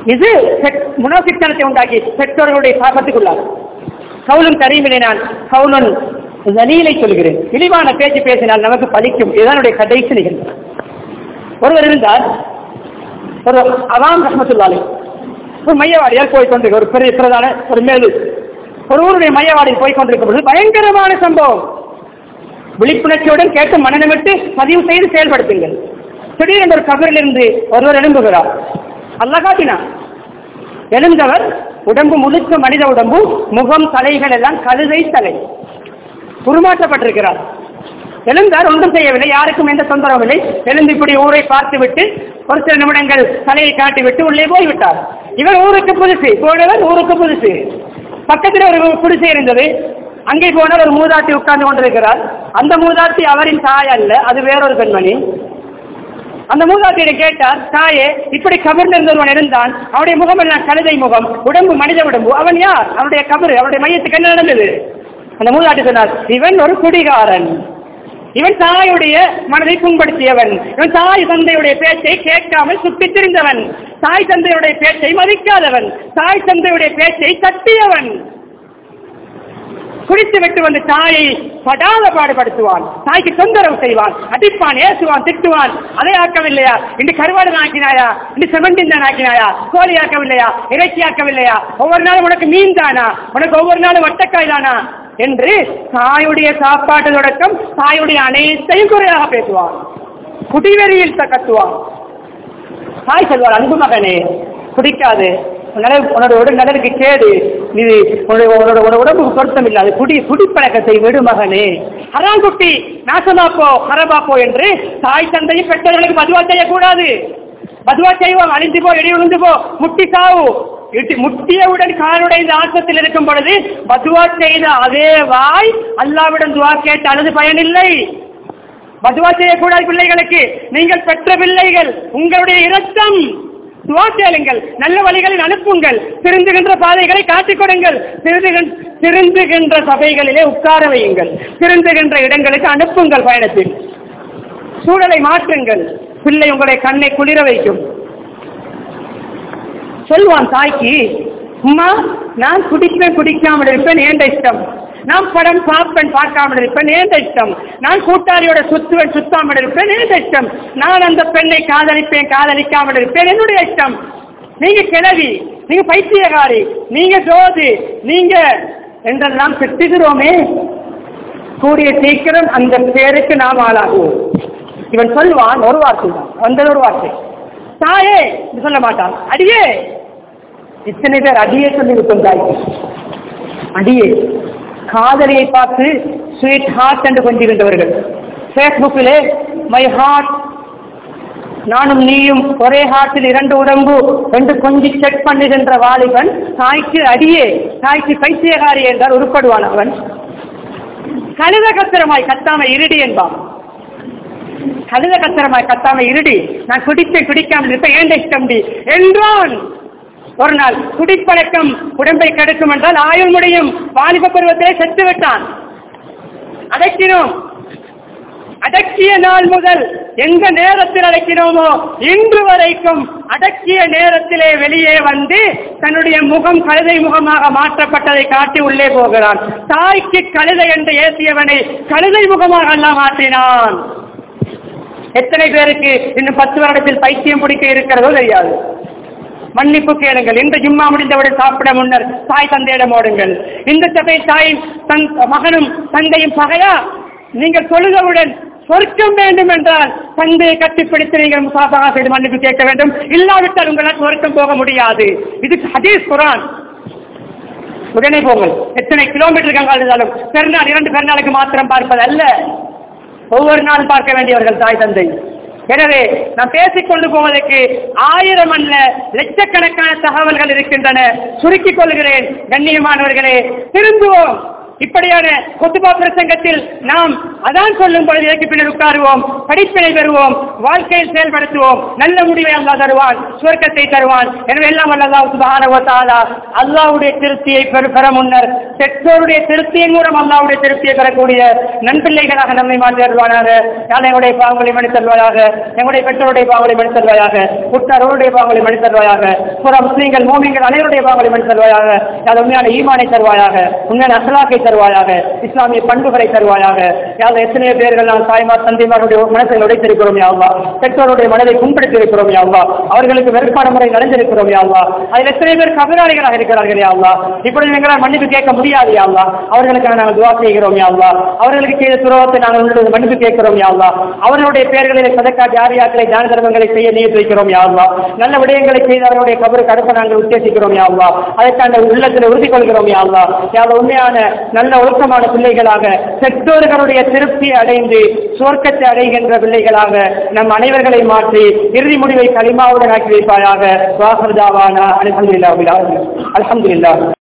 இது முனாபித்தனத்தை உண்டாக்கி பெற்றோர்களுடைய பாபத்துக்குள்ளார் கவுலும் கரீமினான் கவுலன் ஜலீலை சொல்கிறேன் இழிவான பேச்சு பேசினால் நமக்கு பலிக்கும் இதுதான் என்னுடைய கடைசி நிகழ்வு ஒருவர் இருந்தார் ஒரு அவாம் ரஹமத்துல்லாலே ஒரு மையவாடியால் போய் கொண்டிருக்க ஒரு பெரிய பிரதான ஒரு மேலு ஒரு ஊருடைய மையவாடியில் போய் கொண்டிருக்கும் பொழுது பயங்கரமான சம்பவம் விழிப்புணர்ச்சியுடன் கேட்டு மனநமிட்டு பதிவு செய்து செயல்படுத்துங்கள் திடீரென்று ஒரு கபரிலிருந்து ஒருவர் எழும்புகிறார் அல்ல காட்டினார் எழுந்தவர் உடம்பு முழுக்க மனித உடம்பு முகம் தலைகள் எல்லாம் கழுதை தலை உருமாற்றப்பட்டிருக்கிறார் எழுந்தார் ஒன்றும் செய்யவில்லை யாருக்கும் எந்த தொந்தரவும் இல்லை எழுந்து இப்படி ஊரை பார்த்துவிட்டு ஒரு சில நிமிடங்கள் தலையை காட்டிவிட்டு உள்ளே போய்விட்டார் இவர் ஊருக்கு புதுசு போனவர் ஊருக்கு புதுசு பக்கத்தில் ஒரு குடிசை இருந்தது அங்கே போனால் ஒரு மூதாட்டி உட்கார்ந்து கொண்டிருக்கிறார் அந்த மூதாட்டி அவரின் தாய் அல்ல அது வேறொரு பெண்மணி அந்த மூதாட்டியிடம் கேட்டார் தாயே இப்படி கபர்ல இருந்தவன் இருந்தான் அவனுடைய முகம் எல்லாம் கழுதை முகம் உடம்பு மனித உடம்பு அவன் யார் அவனுடைய கபரு அவனுடைய மையத்துக்கு என்ன நடந்தது அந்த மூதாட்டி சொன்னார் இவன் ஒரு குடிகாரன் இவன் தாயுடைய மனதை புண்படுத்தியவன் இவன் தாய் தந்தையுடைய பேச்சை கேட்காமல் சுற்றித் திரிந்தவன் தாய் தந்தையுடைய பேச்சை மதிக்காதவன் தாய் தந்தையுடைய பேச்சை தட்டியவன் குடித்து விட்டு வந்து தாயை படாத பாடுபடுத்துவான் தாய்க்கு தொந்தரவு செய்வான் அடிப்பான் ஏசுவான் திட்டுவான் அதை ஆக்கவில்லையா இன்று கருவாடு ஆக்கினாயா இன்று செமண்டின் தான் ஆக்கினாயா கோழி ஆக்கவில்லையா இறைச்சி ஆக்கவில்லையா ஒவ்வொரு நாளும் உனக்கு மீன் தானா உனக்கு ஒவ்வொரு நாளும் வட்டக்காய் தானா என்று தாயுடைய சாப்பாட்டு தொடக்கம் தாயுடைய அனைத்தையும் குறையாக பேசுவான் குடிவெறியில் கத்துவான் தாய் சொல்வார் அன்பு மகனே குடிக்காது உன்னோட உன்னோட உடல் நலனுக்கு கேடு இது உன்னோட உன்னோட உன்னோட உடம்புக்கு பொருத்தம் இல்லாது குடி குடிப்பழக்கத்தை விடு மகனே ஹராங்குட்டி நாசமா போ ஹரபா போ என்று தாய் தந்தையும் பெற்றவர்களுக்கு மதுவா செய்யக்கூடாது மதுவா செய்வோம் அழிந்து போ இடி விழுந்து போ முட்டி சாவு இட்டி முட்டியவுடன் காலுடைய இந்த ஆட்டத்தில் இருக்கும் பொழுது மதுவா செய்த அதே வாய் அல்லாவிடம் துவா கேட்டு அழுது பயனில்லை மதுவா செய்யக்கூடாது பிள்ளைகளுக்கு நீங்கள் பெற்ற பிள்ளைகள் உங்களுடைய இரத்தம் துவா கேளுங்கள் நல்ல வழிகளில் அனுப்புங்கள் திருந்துகின்ற பாதைகளை காட்டிக் கொடுங்கள் திருந்துகின்ற திருந்துகின்ற சபைகளிலே உட்கார வையுங்கள் திருந்துகின்ற இடங்களுக்கு அனுப்புங்கள் பயணத்தில் சூழலை மாற்றுங்கள் பிள்ளை உங்களை கண்ணை குளிர வைக்கும் சொல்வான் தாய்க்கு அம்மா நான் குடிப்பேன் குடிக்காமல் இருப்பேன் ஏண்ட இஷ்டம் நான் படம் பார்ப்பேன் பார்க்காமல் இருப்பேன் ஏண்ட இஷ்டம் நான் கூட்டாளியோட சுத்துவேன் சுத்தாமல் இருப்பேன் ஏண்ட இஷ்டம் நான் அந்த பெண்ணை காதலிப்பேன் காதலிக்காமல் இருப்பேன் என்னுடைய இஷ்டம் நீங்க கிளவி நீங்க பைத்தியகாரி நீங்க ஜோதி நீங்க என்றெல்லாம் திட்டுகிறோமே கூடிய சீக்கிரம் அந்த பேருக்கு நாம் ஆளாகுவோம் இவன் சொல்வான் ஒரு வார்த்தை தான் வந்தது ஒரு வார்த்தை தாயே இது சொல்ல மாட்டான் அடியே இத்தனை பேர் அடியே சொல்லி இருக்கும் தாய்க்கு அடியே காதலியை பார்த்து ஸ்வீட் ஹார்ட் என்று கொஞ்சிருந்தவர்கள் ஃபேஸ்புக்கிலே மை ஹார்ட் நானும் நீயும் ஒரே ஹார்ட்டில் இரண்டு உடம்பு என்று கொஞ்சி செக் பண்ணுகின்ற வாலிபன் தாய்க்கு அடியே தாய்க்கு பைத்தியகாரி என்றால் உருப்படுவான் அவன் கழுத கத்திரமாய் கத்தாம இருடி என்பான் கழுத கத்திரமாய் கத்தாம இருடி நான் குடிப்பேன் குடிக்காமல் இருப்பேன் ஏண்ட இஷ்டம் டி என்றான் ஒரு நாள் குடிப்பழக்கம் உடம்பை கெடுக்கும் என்றால் ஆயுள் முடியும் வாலிப பருவத்திலே செத்து விட்டான் அடக்கினோம் அடக்கிய நாள் முதல் எந்த நேரத்தில் அடக்கினோமோ இன்று வரைக்கும் அடக்கிய நேரத்திலே வெளியே வந்து தன்னுடைய முகம் கழுதை முகமாக மாற்றப்பட்டதை காட்டி உள்ளே போகிறான் தாய்க்கு கழுதை என்று ஏசியவனை கழுதை முகமாக எல்லாம் மாற்றினான் எத்தனை பேருக்கு இன்னும் பத்து வருடத்தில் பைத்தியம் பிடிக்க இருக்கிறதோ தெரியாது மன்னிப்பு கேளுங்கள் இந்த ஜும்மா முடிந்தவுடன் சாப்பிட முன்னர் தாய் தந்தையிடம் ஓடுங்கள் இந்த சபை தாய் தன் மகனும் தந்தையும் பகையா நீங்கள் தொழுகவுடன் சொர்க்கம் வேண்டும் என்றால் தந்தையை கட்டிப்பிடித்து நீங்கள் முசாபாக செய்து மன்னிப்பு கேட்க வேண்டும் இல்லாவிட்டால் உங்களால் சொர்க்கம் போக முடியாது இது ஹதீஸ் குரான் உடனே போங்கள் எத்தனை கிலோமீட்டர் கங்காலும் பெருநாள் இரண்டு பெருநாளுக்கு மாத்திரம் பார்ப்பது அல்ல ஒவ்வொரு நாளும் பார்க்க வேண்டியவர்கள் தாய் தந்தை எனவே நாம் பேசிக்கொண்டு போவதற்கு ஆயிரம் அல்ல லட்சக்கணக்கான தகவல்கள் இருக்கின்றன சுருக்கிக் கொள்கிறேன் கண்ணியமானவர்களே திரும்புவோம் இப்படியான கொத்துபா பிரசங்கத்தில் நாம் அதான் சொல்லும் பொழுது இதற்கு பின்னர் உட்காருவோம் படிப்பினை பெறுவோம் வாழ்க்கையில் செயல்படுத்துவோம் நல்ல முடிவை அல்லாஹ் தருவான் சுவர்க்கத்தை தருவான் எனவே எல்லாம் வல்ல அல்லாஹ் சுப்ஹானஹு வ தஆலா அல்லாஹ்வுடைய திருப்தியை பெற பெற முன்னர் பெற்றோருடைய திருப்தியின் மூலம் அல்லாஹ்வுடைய திருப்தியை பெறக்கூடிய நண்பிள்ளைகளாக நம்மை மாற்றி வருவானாக யாழ் எங்களுடைய பாவங்களை மன்னித்து தருவாயாக எங்களுடைய பெற்றோருடைய பாவங்களை மன்னித்து தருவாயாக உற்றாரோருடைய பாவங்களை மன்னித்து தருவாயாக புற முஸ்லீம்கள் மோமிங்கள் அனைவருடைய பாவங்களை மன்னித்து தருவாயாக யாழ் உண்மையான ஈமானை தருவாயாக உண்மையான அசலாக்கை தருவாயாக இஸ்லாமிய பண்புகளை தருவாயாக யாழ் எத்தனையோ பேர்கள் நான் தாய்மார் தந்தைமாருடைய மனசை உடைத்திருக்கிறோம் யாவா பெற்றோருடைய மனதை புண்படுத்தி இருக்கிறோம் யாவா அவர்களுக்கு வெறுப்பான முறை நடந்திருக்கிறோம் யாவா அதில் எத்தனை பேர் கபராளிகளாக இருக்கிறார்கள் யாவா இப்பொழுது எங்களால் மன்னிப்பு கேட்க முடியாது யாவா அவர்களுக்காக நாங்கள் துவா செய்கிறோம் யாவா அவர்களுக்கு செய்த துரோகத்தை நாங்கள் உங்களது மன்னிப்பு கேட்கிறோம் யாவா அவர்களுடைய பெயர்களில் சதக்கா ஜாரியாக்களை தான தர்மங்களை செய்ய நியத்து வைக்கிறோம் யாவா நல்ல விடயங்களை செய்து அவர்களுடைய கபருக்கு அடுத்த நாங்கள் உத்தேசிக்கிறோம் யாவா அதற்கான உள்ளத்தில் உறுதி கொள்கிறோம் யாவா யாவா உண்மையான நல்ல ஒழுக்கமான பிள்ளைகளாக பெற்றோர்களுடைய திருப்தியை அடைந்து சுவர்க்கத்தை அடைகின்ற பிள்ளைகளாக நம் அனைவர்களை மாற்றி இறுதி முடிவை களிமாவுடன் ஆக்கி வைப்பாயாக வாசர்தாவானா அலமதுல்லா அலமதுல்லா